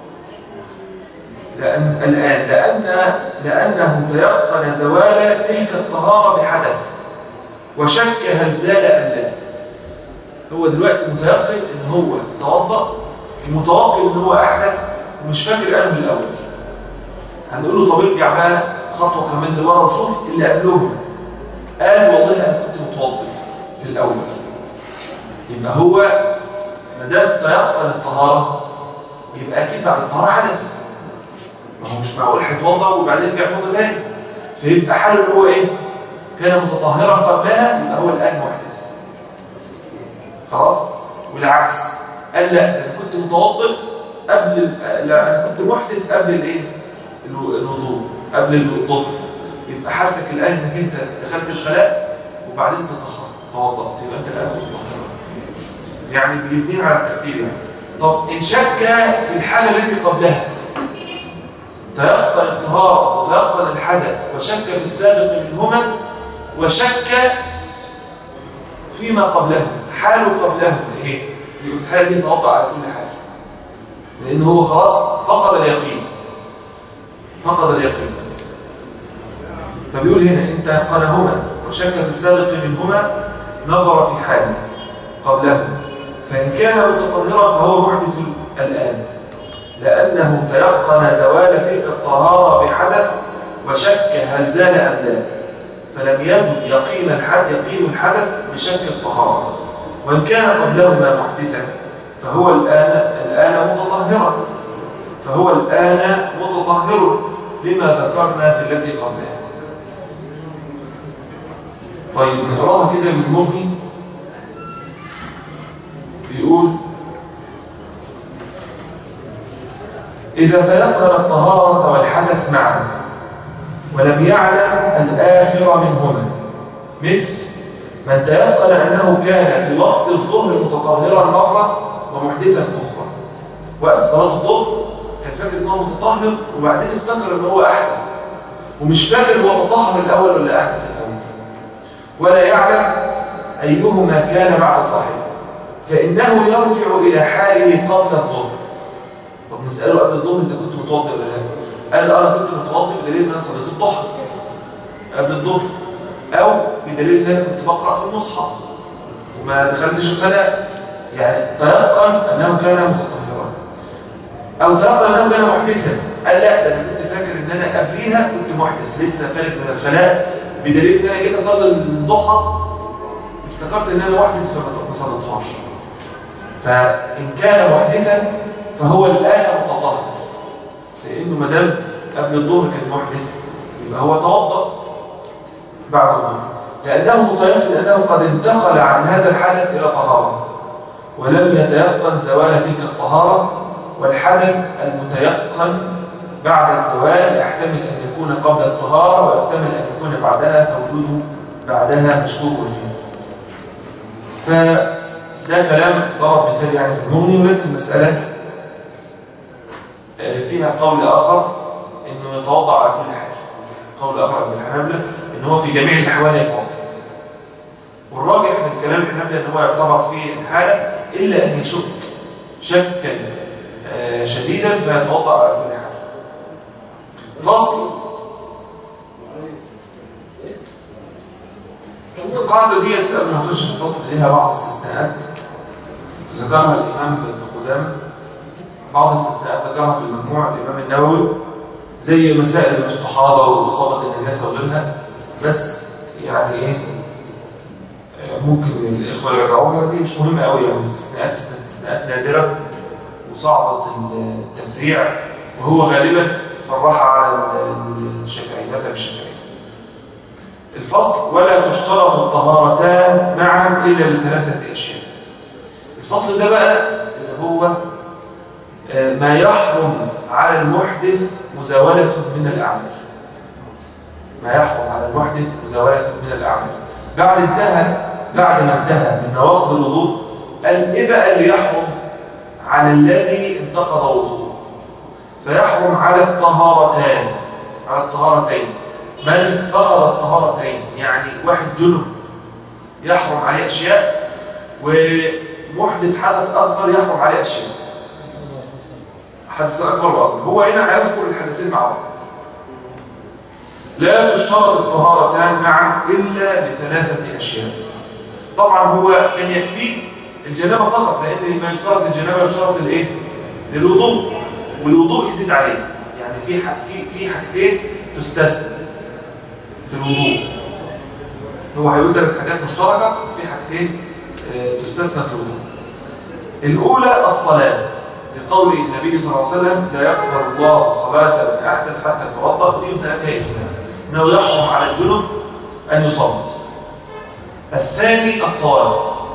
لأن الآن لأن لأنه تيقن زوال تلك الطهارة بحدث وشك هل زال أم لا هو دلوقتي متيقن إن هو توضأ ومتوقع إن هو أحدث ومش فاكر أنه الأول هنقول له طب ارجع بقى خطوة كمان لورا وشوف اللي قبلهم قال والله أنا كنت متوضئ في الأول يبقى هو ما دام تيقن الطهارة يبقى أكيد بعد الطهارة حدث ما هو مش معقول هيتوضا وبعدين يرجع يتوضا تاني فيبقى حاله ان هو ايه كان متطهرا قبلها يبقى هو الان محدث خلاص والعكس قال لا ده انا كنت متوضئ قبل لا انا كنت محدث قبل الايه الوضوء قبل الظهر يبقى حالتك الان انك انت دخلت الخلاء وبعدين تطهرت توضأت يبقى انت الان متطهر يعني بيبنيها على الترتيب يعني طب ان شك في الحاله التي قبلها تيقن الطهارة وتيقن الحدث وشك في السابق منهما وشك فيما قبله حاله قبله ايه يبقى في الحاله دي يتوضا على كل حاجه لان هو خلاص فقد اليقين فقد اليقين فبيقول هنا ان تيقنهما وشك في السابق منهما نظر في حاله قبله فان كان متطهرا فهو محدث الان لأنه تيقن زوال تلك الطهارة بحدث وشك هل زال أم لا فلم يزل يقين الحدث يقين الحدث بشك الطهارة وإن كان قبلهما محدثا فهو الآن الآن متطهرا فهو الآن متطهر لما ذكرنا في التي قبلها طيب نقراها كده من مغني بيقول إذا تيقن الطهارة والحدث معا ولم يعلم الآخر منهما مثل من تيقن أنه كان في وقت الظهر متطهرا مرة ومحدثا أخرى وقت صلاة الظهر كان فاكر أنه متطهر وبعدين افتكر أنه هو أحدث ومش فاكر هو تطهر الأول ولا أحدث الأول ولا يعلم أيهما كان بعد صاحبه فإنه يرجع إلى حاله قبل الظهر طب نسأله قبل الظهر انت كنت متوضئ ولا لا؟ قال انا كنت متوضئ بدليل ان انا صليت الضحى قبل الظهر او بدليل ان انا كنت بقرا في المصحف وما دخلتش الخلاء يعني تيقن انه كان متطهرا او تيقن انه كان محدثا قال لا ده انا كنت فاكر ان انا قبليها كنت محدث لسه خارج من الخلاء بدليل ان انا جيت اصلي الضحى افتكرت ان انا محدث فما صليتهاش فان كان محدثا فهو الآن متطهر لأنه ما دام قبل الظهر كان محدث يبقى هو توضأ بعد الظهر لأنه متيقن أنه قد انتقل عن هذا الحدث إلى طهارة ولم يتيقن زوال تلك الطهارة والحدث المتيقن بعد الزوال يحتمل أن يكون قبل الطهارة ويحتمل أن يكون بعدها فوجوده بعدها مشكوك فيه فده كلام ضرب مثال يعني في المغني ولكن المسألة آه، فيها قول آخر أنه يتوضع على كل حال قول آخر عند الحنابلة أنه هو في جميع الأحوال يتوضع والراجح من كلام الحنابلة أنه هو يعتبر في الحالة إلا أن يشك شكا آه، شديدا فيتوضع على كل حال فصل القاعدة ديت قبل ما نخش في الفصل ليها بعض الاستثناءات ذكرها الإمام ابن قدامة بعض الاستثناءات ذكرها في المجموع الإمام النووي زي مسائل المستحاضة وإصابة النجاسة وغيرها بس يعني إيه آه، ممكن الإخوة يرجعوها بس هي مش مهمة قوي يعني استثناءات استثناءات نادرة وصعبة التفريع وهو غالبا فرح على الشافعي مذهب الشافعي الفصل ولا تشترط الطهارتان معا إلا لثلاثة أشياء الفصل ده بقى اللي هو آه، ما يحرم على المحدث مزاولته من الأعمال ما يحرم على المحدث مزاولته من الأعمال بعد انتهى بعد ما انتهى من نواقض الوضوء قال إيه بقى اللي يحرم على الذي انتقض وضوءه فيحرم على الطهارتان على الطهارتين من فقد الطهارتين يعني واحد جنب يحرم عليه أشياء ومحدث حدث أصغر يحرم عليه أشياء حدث أكبر وأصغر هو هنا هيذكر الحدثين مع بعض لا تشترط الطهارتان معا إلا لثلاثة أشياء طبعا هو كان يكفي الجنابة فقط لأن ما يشترط الجنابة يشترط الإيه؟ للوضوء والوضوء يزيد عليه يعني في في في حاجتين تستثنى في الوضوء هو هيقول ثلاث حاجات مشتركة وفي حاجتين آه، تستثنى في الوضوء الأولى الصلاة لقول النبي صلى الله عليه وسلم لا يقبل الله صلاة من أحدث حتى يتوضأ ودي مسألة فيها إجماع إنه يحرم على الجنب أن يصلي الثاني الطواف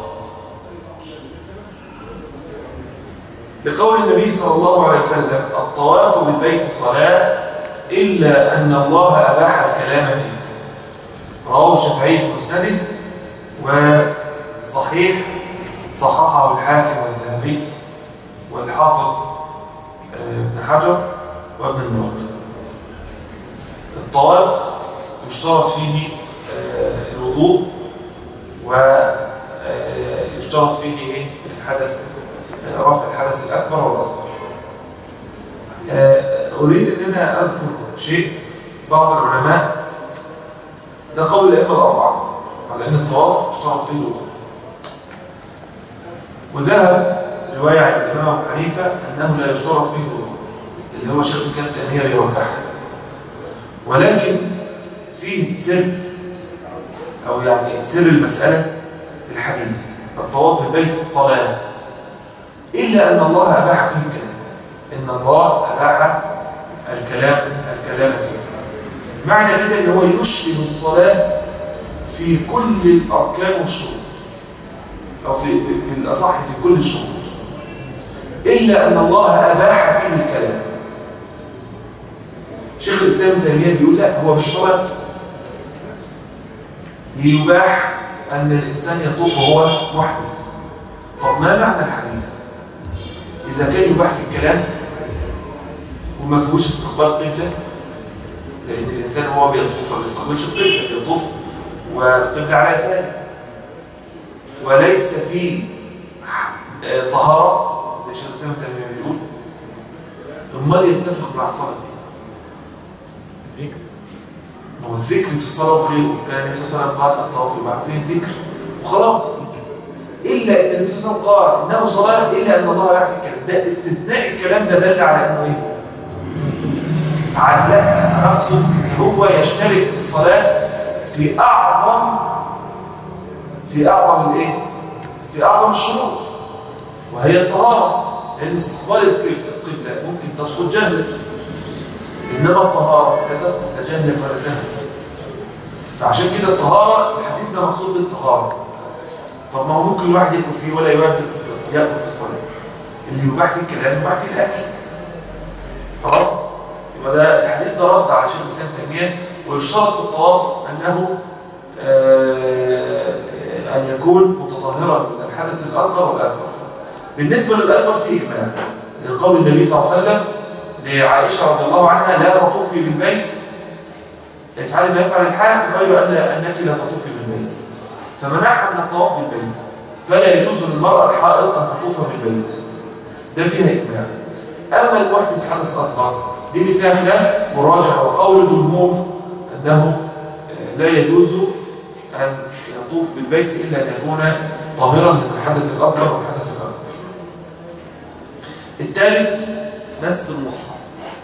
لقول النبي صلى الله عليه وسلم الطواف بالبيت صلاة إلا أن الله أباح الكلام فيه رواه الشافعي في مسنده والصحيح صححه الحاكم والذهبي والحافظ آه، ابن حجر وابن النقد الطواف يشترط فيه آه، الوضوء ويشترط فيه ايه الحدث آه، رفع الحدث الأكبر والأصغر أريد أن أنا أذكر شيء بعض العلماء ده قول الأئمة الأربعة على أن الطواف اشترط فيه الوضوء وذهب رواية عن الإمام أبو حنيفة أنه لا يشترط فيه الوضوء اللي هو شيخ الإسلام تيمية بيرجحه ولكن فيه سر أو يعني سر المسألة الحديث الطواف بالبيت الصلاة إلا أن الله أباح فيه الكلام إن الله أباح الكلام الكلام فيه معنى كده ان هو يشبه الصلاة في كل الأركان والشروط أو في بالأصح في كل الشروط إلا أن الله أباح فيه الكلام شيخ الإسلام تيمية بيقول لا هو مش صلاة يباح أن الإنسان يطوف وهو محدث طب ما معنى الحديث إذا كان يباح في الكلام وما فيهوش استقبال قبلة لأن الإنسان هو بيطوف ما بيستقبلش القبلة بيطوف والقبلة على يساره وليس فيه آه، طهارة زي شيخ الإسلام التيمية بيقول امال يتفق مع الصلاة دي ما هو الذكر في الصلاة وغيره كان النبي صلى الله عليه وسلم قال الطواف يباح فيه الذكر وخلاص إلا أن النبي صلى الله عليه وسلم قال إنه صلاة إلا أن الله يعرف الكلام ده استثناء الكلام ده دل على أنه إيه؟ على أنا أقصد إن هو يشترك في الصلاة في أعظم في أعظم الإيه؟ في أعظم الشروط وهي الطهارة لأن استقبال القبلة ممكن تسقط جهلا إنما الطهارة لا تسقط لا جهلا ولا سهلا فعشان كده الطهارة الحديث ده مقصود بالطهارة طب ما هو ممكن الواحد ياكل فيه ولا يواكب ياكل في الصلاة اللي يباح فيه الكلام يباح فيه الأكل خلاص يبقى ده الحديث ده رد على شيخ الإسلام تيمية ويشترط في الطواف أنه آه، أن يكون متطهرا من الحدث الأصغر والأكبر بالنسبة للأكبر في إجماع لقول النبي صلى الله عليه وسلم لعائشة رضي الله عنها لا تطوفي بالبيت افعلي ما يفعل الحاج غير أن أنك لا تطوفي بالبيت فمنعها من الطواف بالبيت فلا يجوز للمرأة الحائض أن تطوف بالبيت ده فيها إجماع أما المحدث حدث أصغر دي اللي فيها خلاف مراجع وقول الجمهور أنه آه، لا يجوز أن يطوف بالبيت إلا أن يكون طاهرا من الحدث الأصغر والحدث الأكبر الثالث مس المصحف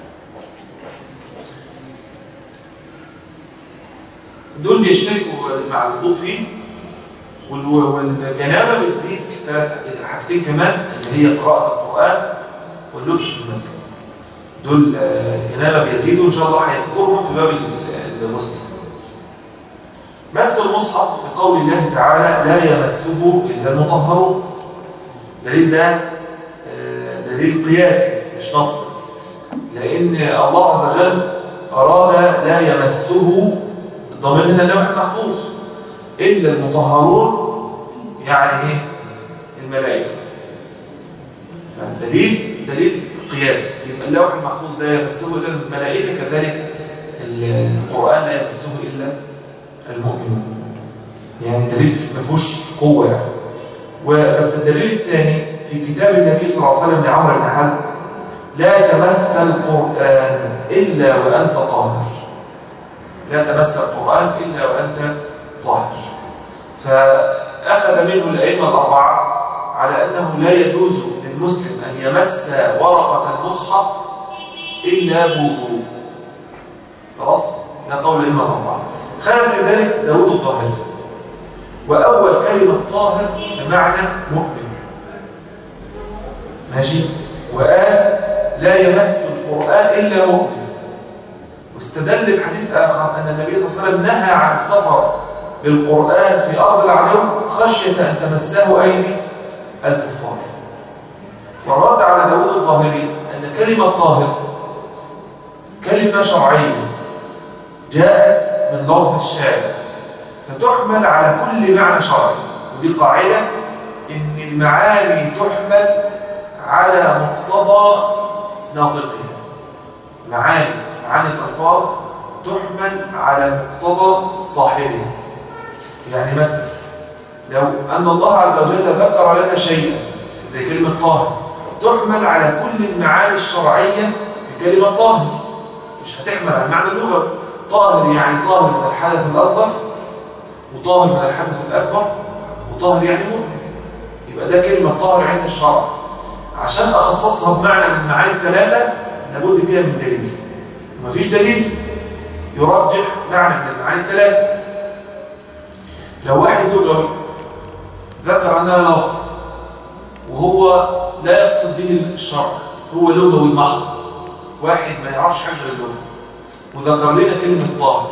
دول بيشتركوا مع الوضوء فيه والو- والجنابة بتزيد ثلاث حاجتين كمان اللي هي قراءة القرآن واللبس في المسجد دول آه، الجنابة بيزيدوا إن شاء الله هيذكرهم في باب ال- الغسل مس المصحف بقول الله تعالى لا يمسه إلا المطهرون دليل ده آه، دليل قياسي مش نص لأن الله عز وجل أراد لا يمسه الضمير هنا لوح محفوظ إلا المطهرون يعني إيه؟ الملائكة فالدليل دليل قياسي يبقى اللوح المحفوظ لا يمسه إلا الملائكة كذلك القرآن لا يمسه إلا المؤمنون يعني دليل ما فيهوش قوة يعني وبس الدليل الثاني في كتاب النبي صلى الله عليه وسلم لعمر بن حزم لا تمس القرآن إلا وأنت طاهر لا تمس القرآن إلا وأنت طاهر فأخذ منه الأئمة الأربعة على أنه لا يجوز للمسلم أن يمس ورقة المصحف إلا بوضوء خلاص ده قول الأئمة الأربعة خالف في ذلك داود الظاهري وأول كلمة طاهر بمعنى مؤمن ماشي وقال لا يمس القرآن إلا مؤمن واستدل بحديث آخر أن النبي صلى الله عليه وسلم نهى عن السفر بالقرآن في أرض العدو خشية أن تمسه أيدي الكفار والرد على داود الظاهري أن كلمة طاهر كلمة شرعية جاءت من لفظ الشارع فتحمل على كل معنى شرعي ودي قاعدة إن المعاني تحمل على مقتضى ناطقها معاني معاني الألفاظ تحمل على مقتضى صاحبها يعني مثلا لو أن الله عز وجل ذكر لنا شيئا زي كلمة طاهر تحمل على كل المعاني الشرعية في كلمة طاهر مش هتحمل على المعنى اللغوي طاهر يعني طاهر من الحدث الأصغر وطاهر من الحدث الأكبر وطاهر يعني مؤمن يبقى ده كلمة طاهر عند الشرع عشان أخصصها بمعنى من المعاني الثلاثة لابد فيها من دليل مفيش دليل يرجح معنى من المعاني الثلاثة لو واحد لغوي ذكر أنا لفظ وهو لا يقصد به الشرع هو لغوي محض واحد ما يعرفش حاجة غير اللغة وذكر لنا كلمة طاهر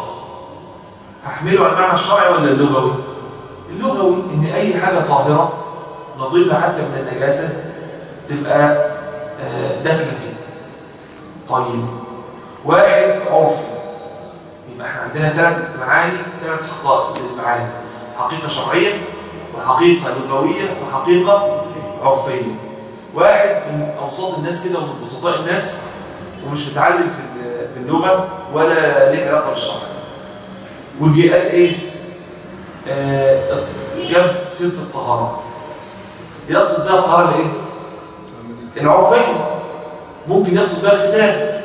هحمله على المعنى الشرعي ولا اللغوي اللغوي ان اي حاجة طاهرة نظيفة حتى من النجاسة تبقى آه، داخلة فيه طيب واحد عرفي يبقى احنا عندنا ثلاث معاني ثلاث حقائق للمعاني حقيقة شرعية وحقيقة لغوية وحقيقة عرفية واحد من أوساط الناس كده ومن بسطاء الناس ومش متعلم في ال- باللغة ولا ليه علاقة بالشرع وجي قال ايه آه جاب سيره الطهاره يقصد بها الطهاره الايه العرفيه ممكن يقصد بها الختان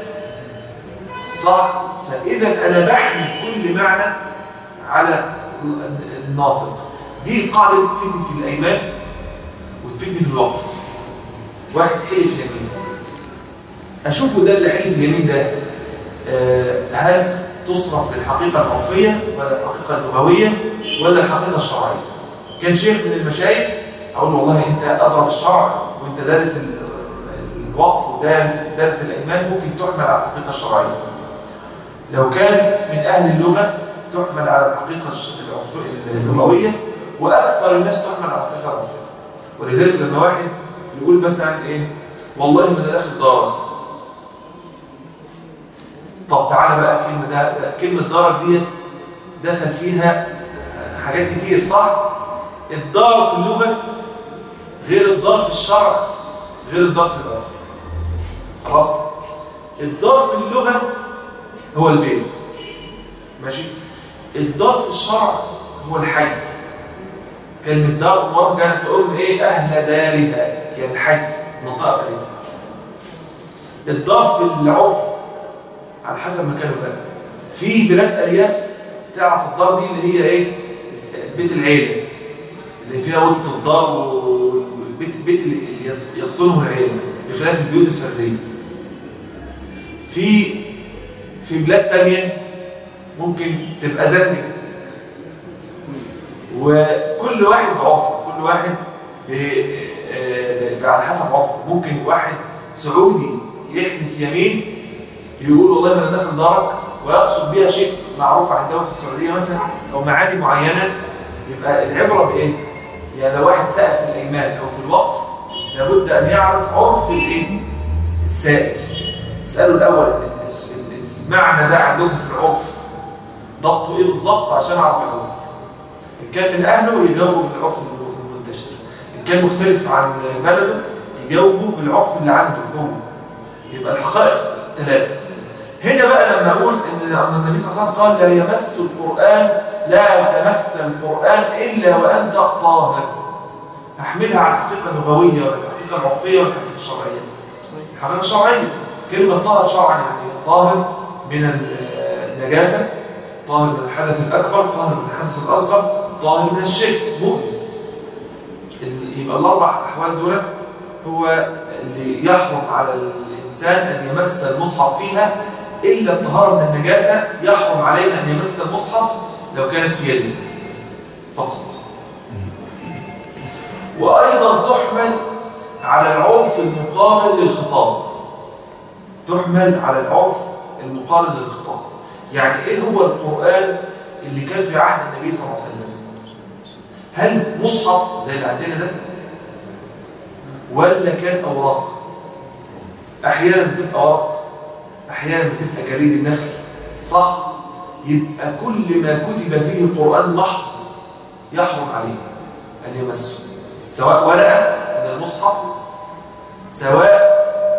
صح فاذا انا بحمل كل معنى على الناطق دي قاعده تفيدني في الايمان وتفيدني في الوقف واحد حلف يمين اشوفه ده اللي حلف اليمين ده آه، هل تصرف للحقيقة العرفية ولا الحقيقة اللغوية ولا الحقيقة الشرعية كان شيخ من المشايخ أقول له والله أنت أضرب الشرع وأنت دارس ال- الوقف ودارس الإيمان ممكن تحمل على الحقيقة الشرعية لو كان من أهل اللغة تحمل على الحقيقة الش- العرف- اللغوية وأكثر الناس تحمل على الحقيقة العرفية ولذلك لما واحد يقول مثلا إيه والله ما أنا داخل دارك طب تعالى بقى كلمة ده ده كلمة دارك ديت دخل فيها آه، حاجات كتير صح؟ الدار في اللغة غير الدار في الشرع غير الدار في العرف خلاص الدار في اللغة هو البيت ماشي الدار في الشرع هو الحي كلمة دار مرة كانت تقول ايه أهل دارها يعني الحي منطقة بتاعتها الدار في العرف على حسب مكان البلد في بلاد أرياف تعرف الدار دي اللي هي ايه بيت العيلة اللي فيها وسط الدار والبيت البيت اللي يقطنه العيلة بخلاف البيوت الفردية في في بلاد تانية ممكن تبقى زنة وكل واحد بعرفه كل واحد ب- آه، ب- على حسب عرفه ممكن واحد سعودي يحلف يمين يقول والله ما انا داخل دارك ويقصد بيها شيء معروف عندهم في السعوديه مثلا او معاني معينه يبقى العبره بايه؟ يعني لو واحد سال في الايمان او في الوقف لابد ان يعرف عرف الايه؟ السائل اساله الاول ال- ال- المعنى ده عندكم في العرف ضبطه ايه بالظبط عشان اعرف اجاوب ان كان من اهله يجاوبه بالعرف المنتشر ان كان مختلف عن بلده يجاوبه بالعرف اللي عنده هو يبقى الحقائق ثلاثه هنا بقى لما اقول ان أن النبي صلى الله عليه وسلم قال لا يمس القران لا تمس القران الا وانت طاهر احملها على الحقيقه اللغويه والحقيقه العرفيه والحقيقه الشرعيه الحقيقه الشرعيه كلمه طاهر شرعا يعني طاهر من النجاسه طاهر من الحدث الاكبر طاهر من الحدث الاصغر طاهر من الشرك مؤمن ال- يبقى الاربع احوال دولت هو اللي يحرم على الانسان ان يمس المصحف فيها الا الطهاره من النجاسه يحرم عليه ان يمس المصحف لو كانت في يده فقط وايضا تحمل على العرف المقارن للخطاب تحمل على العرف المقارن للخطاب يعني ايه هو القرآن اللي كان في عهد النبي صلى الله عليه وسلم هل مصحف زي اللي عندنا ده ولا كان اوراق احيانا بتبقى اوراق احيانا بتبقى جريد النخل صح يبقى كل ما كتب فيه قرآن محض يحرم عليه ان يمسه سواء ورقة من المصحف سواء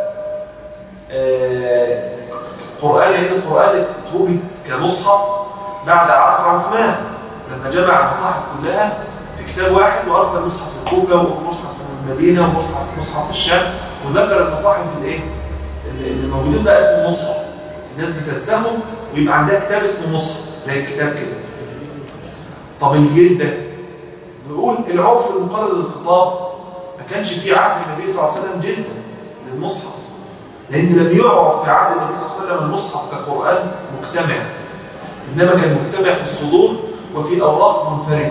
آه، قرآن لأن القرآن اتوجد كمصحف بعد عصر عثمان لما جمع المصاحف كلها في كتاب واحد وأرسل مصحف الكوفة ومصحف المدينة ومصحف مصحف الشام وذكر المصاحف الايه اللي اللي موجودين بقى اسمه مصحف الناس بتنساهم ويبقى عندها كتاب اسمه مصحف زي الكتاب كده طب الجلد ده نقول العرف المقرر للخطاب ما كانش في عهد النبي صلى الله عليه وسلم جلدا للمصحف لأن لم يعرف في عهد النبي صلى الله عليه وسلم المصحف كقرآن مجتمع إنما كان مجتمع في الصدور وفي أوراق منفردة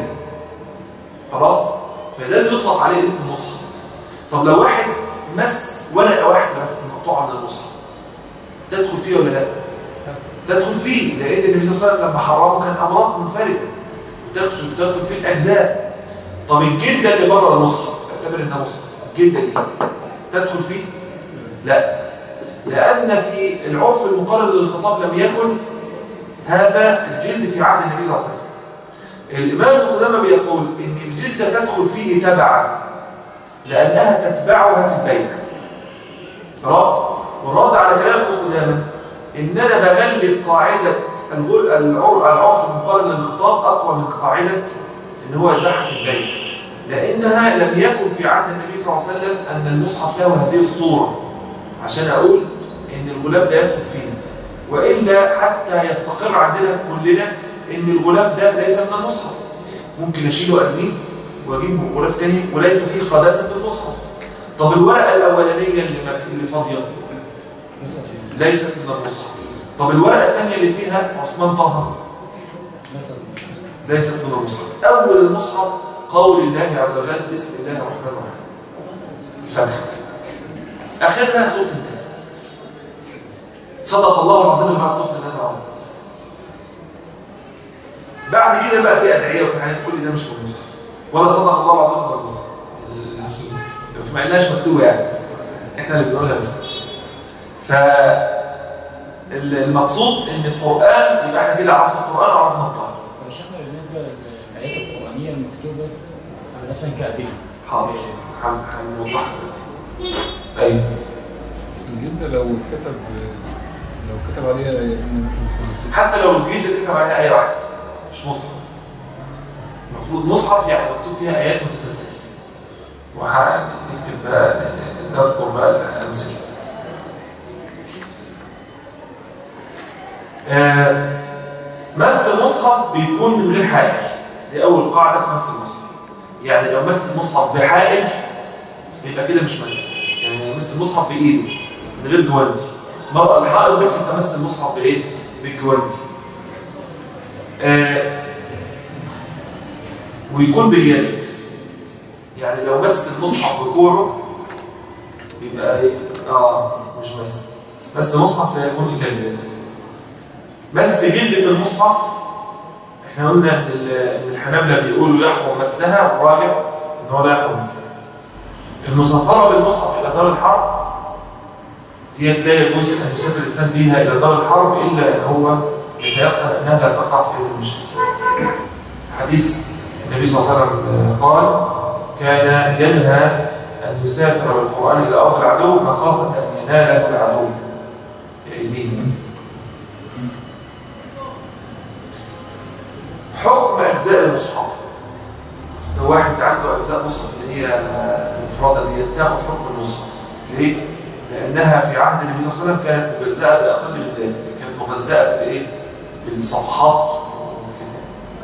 خلاص فده اللي يطلق عليه اسم المصحف طب لو واحد مس ورقة واحدة بس مقطوعة من المصحف تدخل فيه ولا لا؟ تدخل فيه لأن النبي صلى الله عليه وسلم لما حرمه كان أوراق منفردة وتدخل تدخل فيه الأجزاء طب الجلدة اللي بره المصحف اعتبر إنها مصحف الجلدة دي تدخل فيه؟ لا لأن في العرف المقرر للخطاب لم يكن هذا الجلد في عهد النبي صلى الله عليه وسلم الإمام ابن قدامة بيقول إن الجلد تدخل فيه تبعا لأنها تتبعها في البيع خلاص والرد على كلام ابن قدامة إن أنا بغلب قاعدة الغل- العر- العرف المقارن للخطاب أقوى من قاعدة إن هو يتبعها في البيع لأنها لم يكن في عهد النبي صلى الله عليه وسلم أن المصحف له هذه الصورة عشان أقول إن الغلاف ده يدخل فيه وإلا حتى يستقر عندنا كلنا إن الغلاف ده ليس من المصحف ممكن أشيله أرميه وأجيب غلاف تاني وليس فيه قداسة المصحف طب الورقة الأولانية اللي, مك... اللي فاضية ليست من المصحف طب الورقة الثانية اللي فيها عثمان طه مثلا ليست من المصحف أول المصحف قول الله عز وجل بسم الله الرحمن الرحيم الفتح آخرها سورة الناس صدق الله العظيم اللي بعد سورة الناس عظيم بعد كده بقى في ادعيه وفي حاجات كل ده مش في المصحف ولا صدق الله العظيم ولا المصحف ال- ما عندناش مكتوبه يعني احنا اللي بنقولها بس ف ال- المقصود ان القران يبقى احنا كده عرفنا القران وعرفنا الطاعه شيخنا بالنسبه للايات القرانيه المكتوبه مثلا كادله حاضر هن- هنوضحها دلوقتي ايوه الجلد لو اتكتب لو كتب عليها ان مثلا حتى لو الجيل اللي كتب عليها ايه واحده مش مصحف المفروض مصحف يعني مكتوب فيها ايات متسلسله وهنكتب بقى نذكر بقى الامثله آه، مس المصحف بيكون من غير حائل دي اول قاعده في مس المصحف يعني لو مس المصحف بحائل يبقى كده مش مس يعني يمس المصحف بايده من غير جوانتي المرأة الحائض ممكن تمس المصحف بايه بالجوانتي آه ويكون باليد يعني لو مس المصحف بكوعه يبقى ايه اه مش مس مس المصحف لا يكون الا باليد مس جلدة المصحف احنا قلنا ان ال- إن الحنابلة بيقولوا يحرم مسها والراجع ان هو لا يحرم مسها المسافرة بالمصحف الى دار الحرب ديت لا يجوز ان يسافر الانسان بها الى دار الحرب الا ان هو يتيقن انها لا تقع في يد المشركين حديث النبي صلى الله عليه وسلم قال كان ينهى ان يسافر بالقران الى ارض العدو مخافه ان يناله العدو بايديهم حكم اجزاء المصحف لو واحد عنده اجزاء مصحف اللي هي مفرده دي تاخد حكم المصحف ليه؟ لانها في عهد النبي صلى الله عليه وسلم كانت مجزاه باقل من ذلك كانت مجزاه بايه؟ بالصفحات وكده.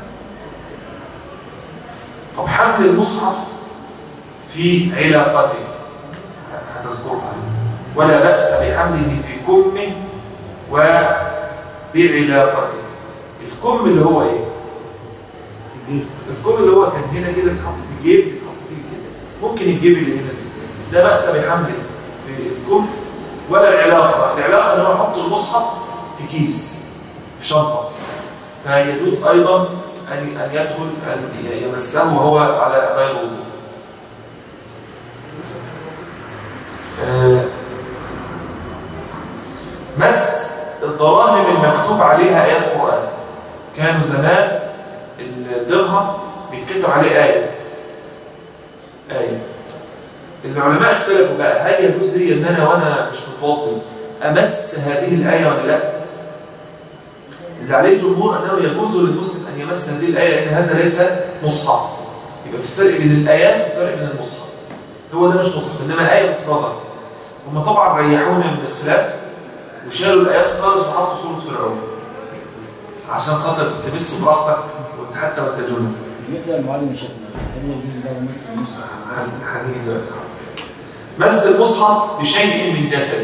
طب حمل المصحف في علاقته هتذكرها ولا بأس بحمله في كمه وبعلاقته الكم اللي هو ايه؟ الكم اللي هو كان هنا كده بيتحط في الجيب بيتحط فيه كده ممكن الجيب اللي هنا كده لا بأس بحمله في الكم ولا العلاقة العلاقة ان هو يحط المصحف في كيس في شنطة فيجوز أيضا أن أن يدخل أن يمسه وهو على غير وضوء آه، مس الدراهم المكتوب عليها آيات قرآن كانوا زمان الدرهم بيتكتب عليه آية آية العلماء اختلفوا بقى هل يجوز لي ان انا وانا مش متوضي امس هذه الايه ولا لا اللي عليه الجمهور انه يجوز للمسلم ان يمس هذه الايه لان هذا ليس مصحف يبقى في فرق بين الايات وفرق بين المصحف هو ده مش مصحف انما الايه مفرده هم طبعا ريحونا من الخلاف وشالوا الايات خالص وحطوا سوره فرعون عشان خاطر تمس براحتك وانت حتى وانت جنب بالنسبه للمعلم شيخنا هل يجوز له مس المصحف هن- هنيجي دلوقتي مس المصحف بشيء من جسده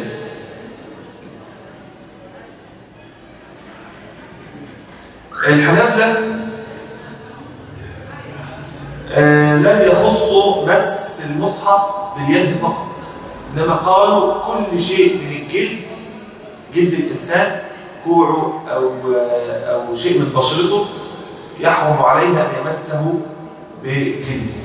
الحنابلة آه لم يخصوا مس المصحف باليد فقط إنما قالوا كل شيء من الجلد جلد الإنسان كوعه أو, آه أو شيء من بشرته يحرم عليه أن يمسه بجلده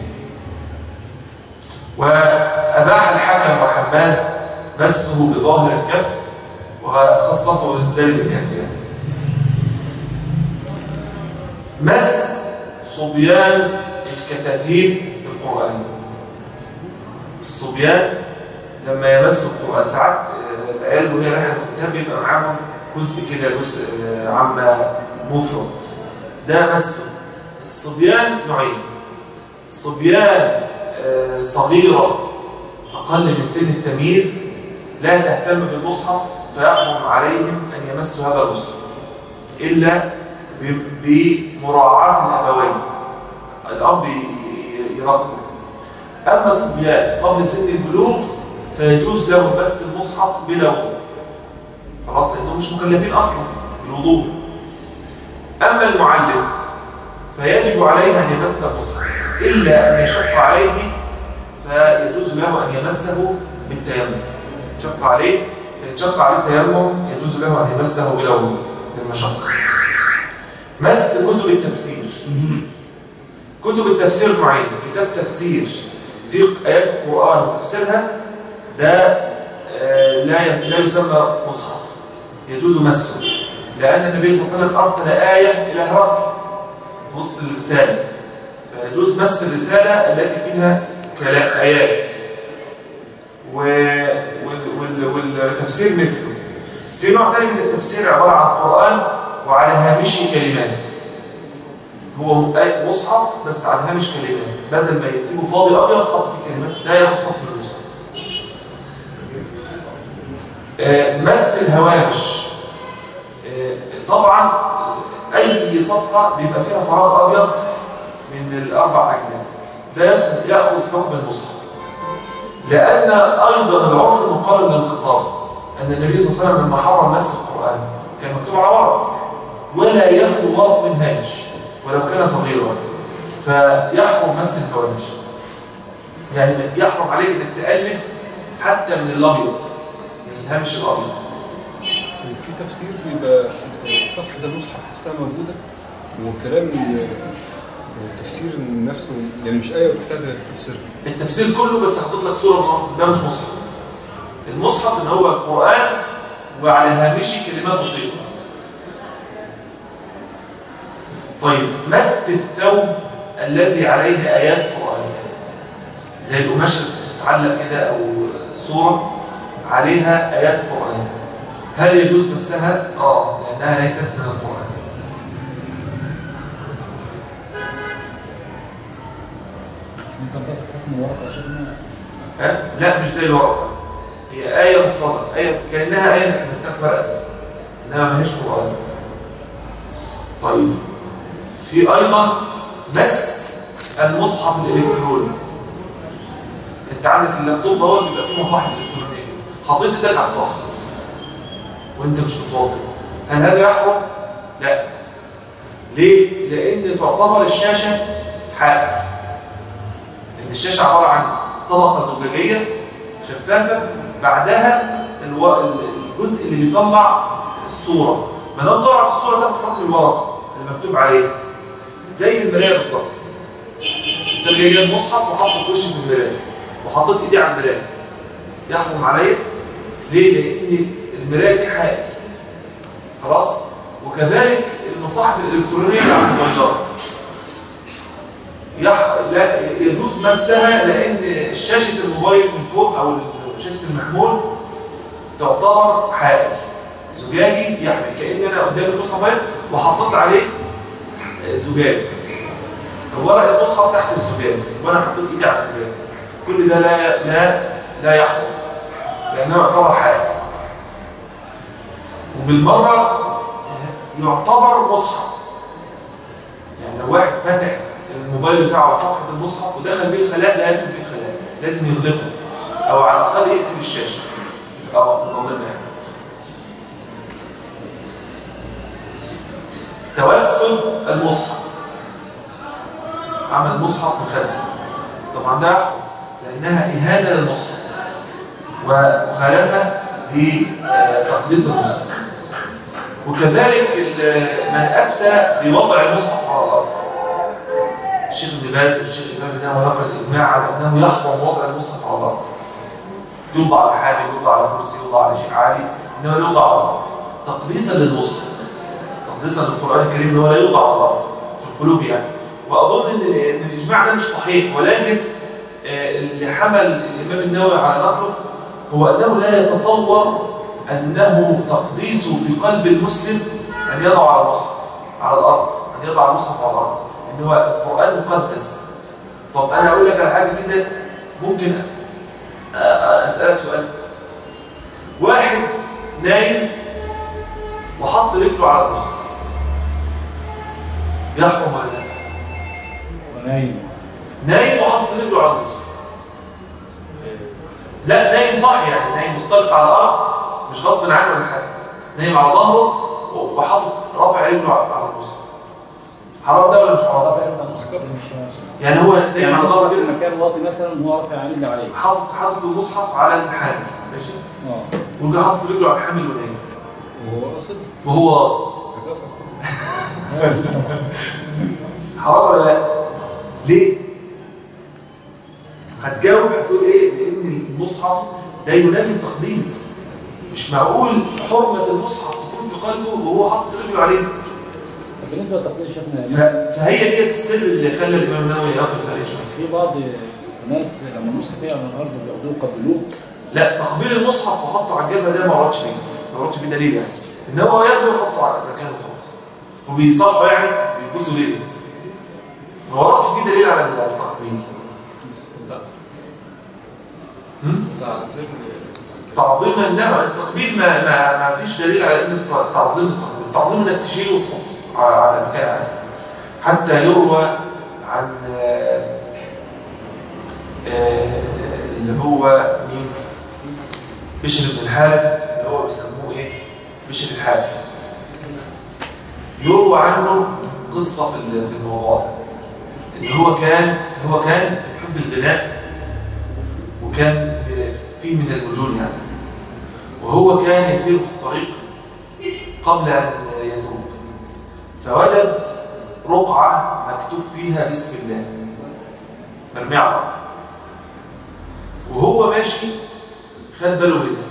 وأباح الحكم وحماد مسه بظاهر الكف وخاصته ذلك الكف يعني. مس صبيان الكتاتيب بالقرآن الصبيان لما يمسوا القرآن ساعات آه، العيال وهي رايحة الكتاب بيبقى معاهم جزء كده جزء آه، عما مفرد ده مسه الصبيان نوعين صبيان آه، صغيرة أقل من سن التمييز لا تهتم بالمصحف فيحرم عليهم أن يمسوا هذا المصحف إلا ب- بمراعاة الأبوين الأب ي- يراقبه أما الصبيان قبل سن البلوغ فيجوز لهم مس المصحف بلا وضوء خلاص لأنهم مش مكلفين أصلا بالوضوء أما المعلم فيجب عليه أن يمس المصحف إلا أن يشق عليه فيجوز له أن يمسه بالتيمم شق عليه فإن شق عليه التيمم يجوز له أن يمسه بلا وضوء للمشقة مس كتب التفسير كتب التفسير نوعين كتاب تفسير في آيات القرآن وتفسيرها ده آه، لا ي- لا يسمى مصحف يجوز مسه لأن النبي صلى الله عليه وسلم أرسل آية إلى هرقل في وسط الرسالة فيجوز مس الرسالة التي فيها كلام آيات و... وال... وال... والتفسير مثله في نوع تاني من التفسير عبارة عن قرآن وعلى هامشه كلمات هو آية مصحف بس على هامش كلمات بدل ما يسيبه فاضي أبيض حط فيه كلمات لا ياخد حكم المصحف آه، مس الهوامش آه، طبعا أي صفحة بيبقى فيها فراغ أبيض من الأربع أجناب ده يدخل- يأخذ حكم المصحف لأن أيضا العرف المقارن للخطاب أن النبي صلى الله عليه وسلم لما حرم مس القرآن كان مكتوب على ورق ولا يخلو ورق من هامش ولو كان صغيرا فيحرم مس الهوامش يعني يحرم عليك انك تقلب حتى من الابيض من الهامش الابيض طيب في تفسير بيبقى صفحة المصحف نفسها موجودة وكلام التفسير نفسه يعني مش آية وتحتاج تفسير التفسير كله بس حاطط لك صوره من- ده مش مصحف المصحف ان هو القران وعلى هامشه كلمات بسيطه طيب مس الثوب الذي عليه ايات قران زي القماشه اللي بتتعلق كده او صوره عليها ايات قران هل يجوز مسها اه لانها ليست من القران ممكن تاخد حكم ورقه عشان ها؟ لا مش زي الورقة هي آية مفردة آية كأنها آية انك كتبتها ورقة بس إنما ما هيش قرآن طيب في أيضا مس المصحف الإلكتروني أنت عندك اللابتوب اهو بيبقى فيه مصاحف إلكترونية حطيت إيدك على الصفحة وأنت مش متوضي هل هذا يحرم؟ لا ليه؟ لأن تعتبر الشاشة حائل ان الشاشه عباره عن طبقه زجاجيه شفافه بعدها الو... الجزء اللي بيطلع الصوره ما دام طلعت الصوره تاخد حكم الورقه اللي مكتوب عليها زي المرايه بالظبط انت جاي جايب مصحف وحاطه في وشي في المرايه وحطيت ايدي على المرايه يحكم عليا ليه؟ لان المرايه دي حائل خلاص وكذلك المصاحف الالكترونيه على الموبايلات يح... لا يجوز مسها لان شاشه الموبايل من فوق او شاشه المحمول تعتبر حائل زجاجي يحمل كان انا قدام المصحف اهي وحطيت عليه زجاج ورق المصحف تحت الزجاج وانا حطيت ايدي على الزجاج كل ده لا لا لا يحرم لانه يعتبر حائل وبالمره يعتبر مصحف يعني لو واحد فاتح الموبايل بتاعه على صفحة المصحف ودخل بيه الخلاء لا يدخل بيه الخلاء لازم يغلقه او على الاقل يقفل الشاشة يبقى مطمئن يعني توسد المصحف عمل مصحف مخدم طبعا ده يحرم لانها اهانة للمصحف ومخالفة لتقديس المصحف وكذلك ال- من افتى بوضع المصحف على الارض الشيخ ابن باز والشيخ الامام النووي نقل الاجماع على انه يحرم وضع المصحف على الارض يوضع على حامل يوضع على كرسي يوضع على شيء عالي انما لا يوضع على الارض تقديسا للمصحف تقديسا للقران الكريم انه لا يوضع على الارض في القلوب يعني واظن ان ال- إن الاجماع ده مش صحيح ولكن آه، اللي حمل الامام النووي على نقله هو انه لا يتصور انه تقديس في قلب المسلم ان يضع على المصحف على الارض ان يضع المصحف على الارض ان هو القران مقدس طب انا اقول لك على حاجه كده ممكن أ- أ- اسالك سؤال واحد نايم وحط رجله على المصحف يحرم ولا لا ونايم نايم وحاطط رجله على المصحف لا نايم صح يعني نايم مستلقى على الارض مش غصب عنه ولا حاجه نايم على ظهره وحاطط رافع رجله على على المصحف حرام ده ولا مش حرام رافع يده المصحف مش يعني هو نايم يعني على ظهره المصحف في كده مكان واطي مثلا هو رافع عينيه عليه حاطط حاطط المصحف على الحامل ماشي اه وجا حاطط رجله على الحامل ونايم وهو قصد وهو قاصد هتقفل لا يجوز طبعا حرام ولا لا؟ ليه؟ هتجاوب هتقول ايه؟ لان المصحف ده ينافي التقديس مش معقول حرمة المصحف تكون في قلبه وهو حاطط رجله عليه طب بالنسبه للتقدير شيخنا ف- فهي ديت السر اللي خلى الامام النووي يقف عليه شويه في بعض الناس لما المصحف يقع من الارض بياخدوه يقبلوه لا تقبيل المصحف وحطه على الجبهه ده ما وردش فيه ما وردش فيه دليل يعني ان هو ياخده ويحطه على مكانه خالص وبيصحوا يعني بيبصوا ليه ما وردش فيه دليل على التقبيل ده هم؟ ده سر تعظيما لا التقبيل ما ما ما فيش دليل على ان الت- تعظيم التقبيل التعظيم انك تشيله وتحطه على على مكان عادي حتى يروى عن آه، آه، اللي هو مين بشر بن الحارث اللي هو بيسموه ايه بشر الحافي يروى عنه قصة في ال- في الموضوع ده ان هو كان هو كان يحب الغناء وكان فيه من المجون يعني وهو كان يسير في الطريق قبل أن يتوب فوجد رقعة مكتوب فيها بسم الله مرمية على الأرض وهو ماشي خد باله منها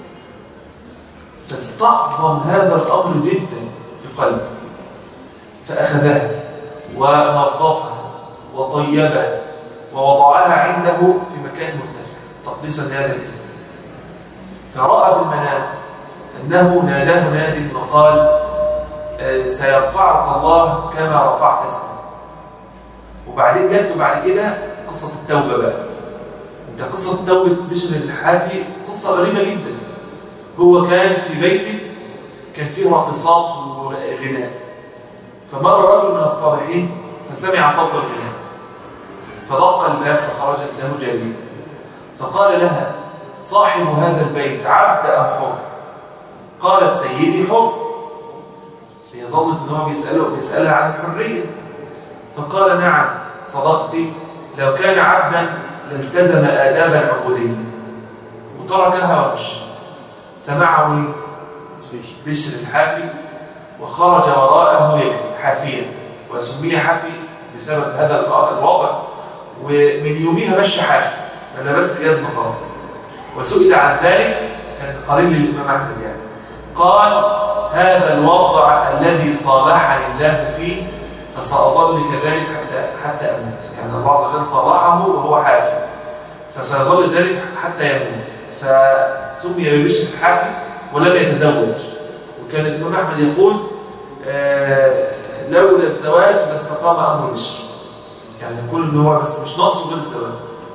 فاستعظم هذا الأمر جدا في قلبه فأخذها ونظفها وطيبها ووضعها عنده في مكان مرتفع تقديسا لهذا الاسم فرأى في المنام أنه ناداه ناد وقال آه، سيرفعك الله كما رفعت اسمك وبعدين جات له بعد كده قصة التوبة بقى انت قصة توبة بشر الحافي قصة غريبة جدا هو كان في بيته كان فيه راقصات وغناء فمر رجل من الصالحين فسمع صوت الغناء فدق الباب فخرجت له جارية فقال لها صاحب هذا البيت عبد أم حر قالت سيدي حر هي ظنت ان هو بيسأله بيسألها عن الحرية فقال نعم صدقتي لو كان عبدا لالتزم آداب العبودية وتركها ومشى سمعه مين؟ بشر الحافي وخرج وراءه يجري حافيا وسمي حافي بسبب هذا الوضع ومن يومها مشى حافي ما لبس جزم خلاص وسئل عن ذلك كان قريب للإمام أحمد يعني قال هذا الوضع الذي صالحني الله فيه فسأظل كذلك حتى حتى أموت يعني الله عز وجل صالحه وهو حافي فسيظل ذلك حتى يموت فسمي ببشر الحافي ولم يتزوج وكان الإمام أحمد يقول آه لولا الزواج لاستقام أمر بشر يعني يقول إن هو بس مش ناقصه غير الزواج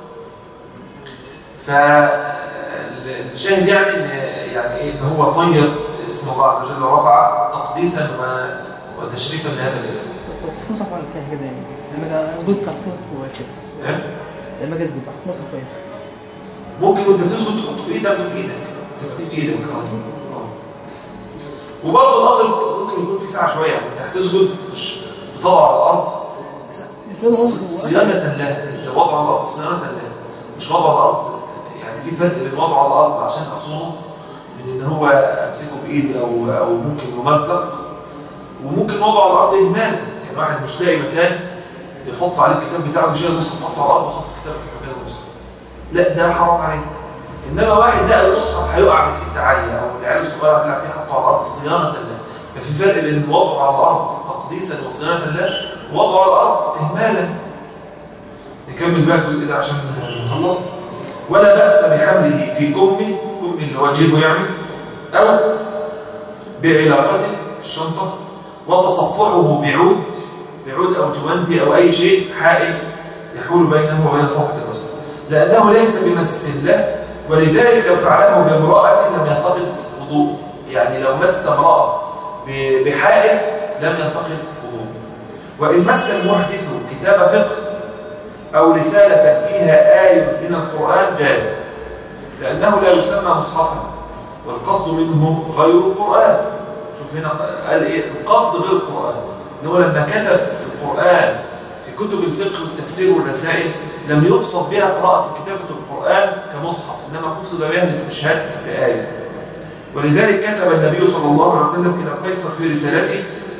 فالشاهد يعني إن يعني إيه إن هو طيب اسم الله عز وجل ورفع تقديسا و- وتشريفا لهذا الاسم في مصحف عن كده حاجه زي دي لما اسجد تحت مصحف واقف كده إيه؟ لما اجي اسجد تحت مصحف واقف ممكن وانت بتسجد تحطه في ايدك تاخده في ايدك تاخده في ايدك آه. وبرضه الامر ممكن يكون في ساعه شويه يعني انت هتسجد مش بتضع على الارض ص- صيانه له انت وضعه على الارض صيانه له مش وضعه على الارض يعني في فرق بين وضعه على الارض عشان اصونه من ان هو امسكه بايدي او او ممكن يمزق وممكن وضعه على الارض اهمالا يعني واحد مش لاقي مكان يحط عليه الكتاب بتاعه يشيل المصحف يحطه على الارض ويحط الكتاب في مكان المصحف لا ده حرام عليه انما واحد لقى المصحف هيقع من حته عاليه او العيال الصغيره هتلعب فيه حطه على الارض صيانه له ففي فرق بين وضعه على الارض تقديسا وصيانه له ووضعه على الارض اهمالا نكمل بقى الجزء ده عشان نخلص ولا باس بحمله في كمه كم اللي هو جيبه يعني او بعلاقته الشنطه وتصفحه بعود بعود او جوانتي او اي شيء حائل يحول بينه وبين صفحه الرسل لأنه ليس بمس له ولذلك لو فعله بامرأة لم ينتقد وضوء يعني لو مس امرأة ب- بحائل لم ينتقد وضوء وإن مس المحدث كتاب فقه أو رسالة فيها آية من القرآن جاز لأنه لا يسمى مصحفا والقصد منه غير القرآن شوف هنا قال إيه القصد غير القرآن إنه لما كتب القرآن في كتب الفقه والتفسير والرسائل لم يقصد بها قراءة كتابة القرآن كمصحف إنما قصد بها الاستشهاد بآية ولذلك كتب النبي صلى الله عليه وسلم إلى قيصر في رسالته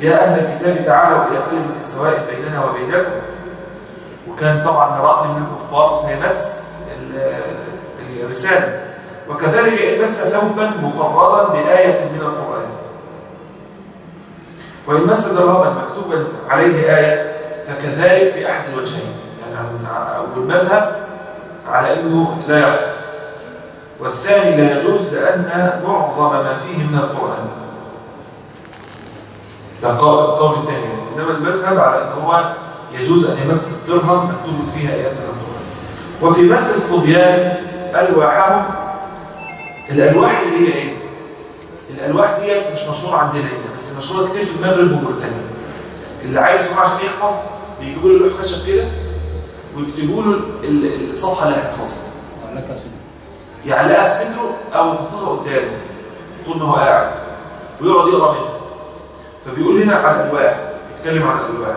يا أهل الكتاب تعالوا إلى كلمة سواء بيننا وبينكم وكان طبعا هرقل من الكفار وسيمس ال- الرسالة وكذلك إن مس ثوبا مطرزا بآية من القرآن وإن مس درهما مكتوبا عليه آية فكذلك في أحد الوجهين يعني عن- أو المذهب على أنه لا يحرم والثاني لا يجوز لأن معظم ما فيه من القرآن ده قول القول الثاني إنما المذهب على أنه هو يجوز أن يمس الدرهم مكتوب فيها آيات من القرآن وفي مس الصبيان ألواحهم الألواح اللي هي إيه؟ الألواح دي مش مشهورة عندنا هنا بس مشهورة كتير في المغرب وموريتانيا اللي عايز يروح عشان يحفظ بيجيبوا له لوح خشب كده ويكتبوا له ال- الصفحة اللي هيحفظها لك يا سيدي يعلقها في صدره او يحطها قدامه طول ما هو قاعد ويقعد يقرا منها فبيقول هنا على الالواح بيتكلم عن الالواح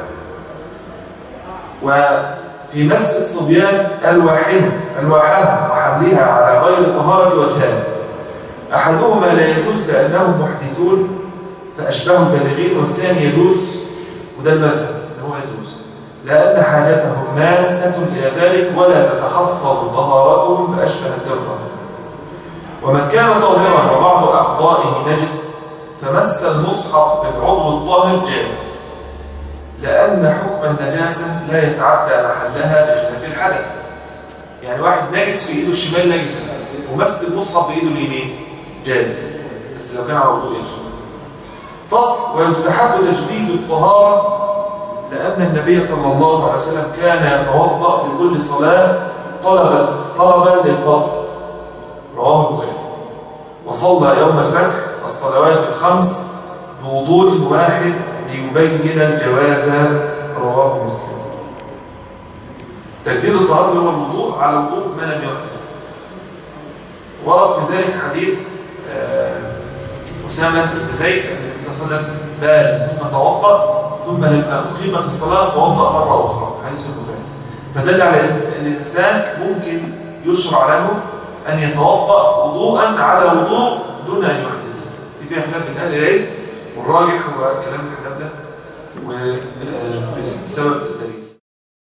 وفي مس الصبيان الواحهم الواحهم وحملها على غير طهارة وجهان أحدهما لا يجوز لأنهم محدثون فأشبه البالغين والثاني يجوز وده المذهب إن هو يجوز لأن حاجتهم ماسة إلى ذلك ولا تتحفظ طهارتهم فأشبه الدرهم ومن كان طاهرا وبعض أعضائه نجس فمس المصحف بالعضو الطاهر جاز لأن حكم النجاسة لا يتعدى محلها بخلاف الحدث يعني واحد نجس في إيده الشمال نجسة ومس المصحف بإيده اليمين جاز بس لو كان على وضوء يرجع فصل ويستحب تجديد الطهارة لأن النبي صلى الله عليه وسلم كان يتوضأ لكل صلاة طلبا طلبا للفضل رواه البخاري وصلى يوم الفتح الصلوات الخمس بوضوء واحد ليبين الجواز رواه مسلم تجديد الطهارة اللي هو الوضوء على وضوء ما لم يحدث ورد في ذلك حديث آه، أسامة بن زيد أن النبي صلى الله عليه وسلم بال ثم توضأ ثم لما أقيمت الصلاة توضأ مرة أخرى حديث في البخاري فدل على الإنس- أن الإنسان ممكن يشرع له أن يتوضأ وضوءا على وضوء دون أن يحدث دي فيها خلاف بين أهل العلم والراجح هو كلام الحنابلة وبسبب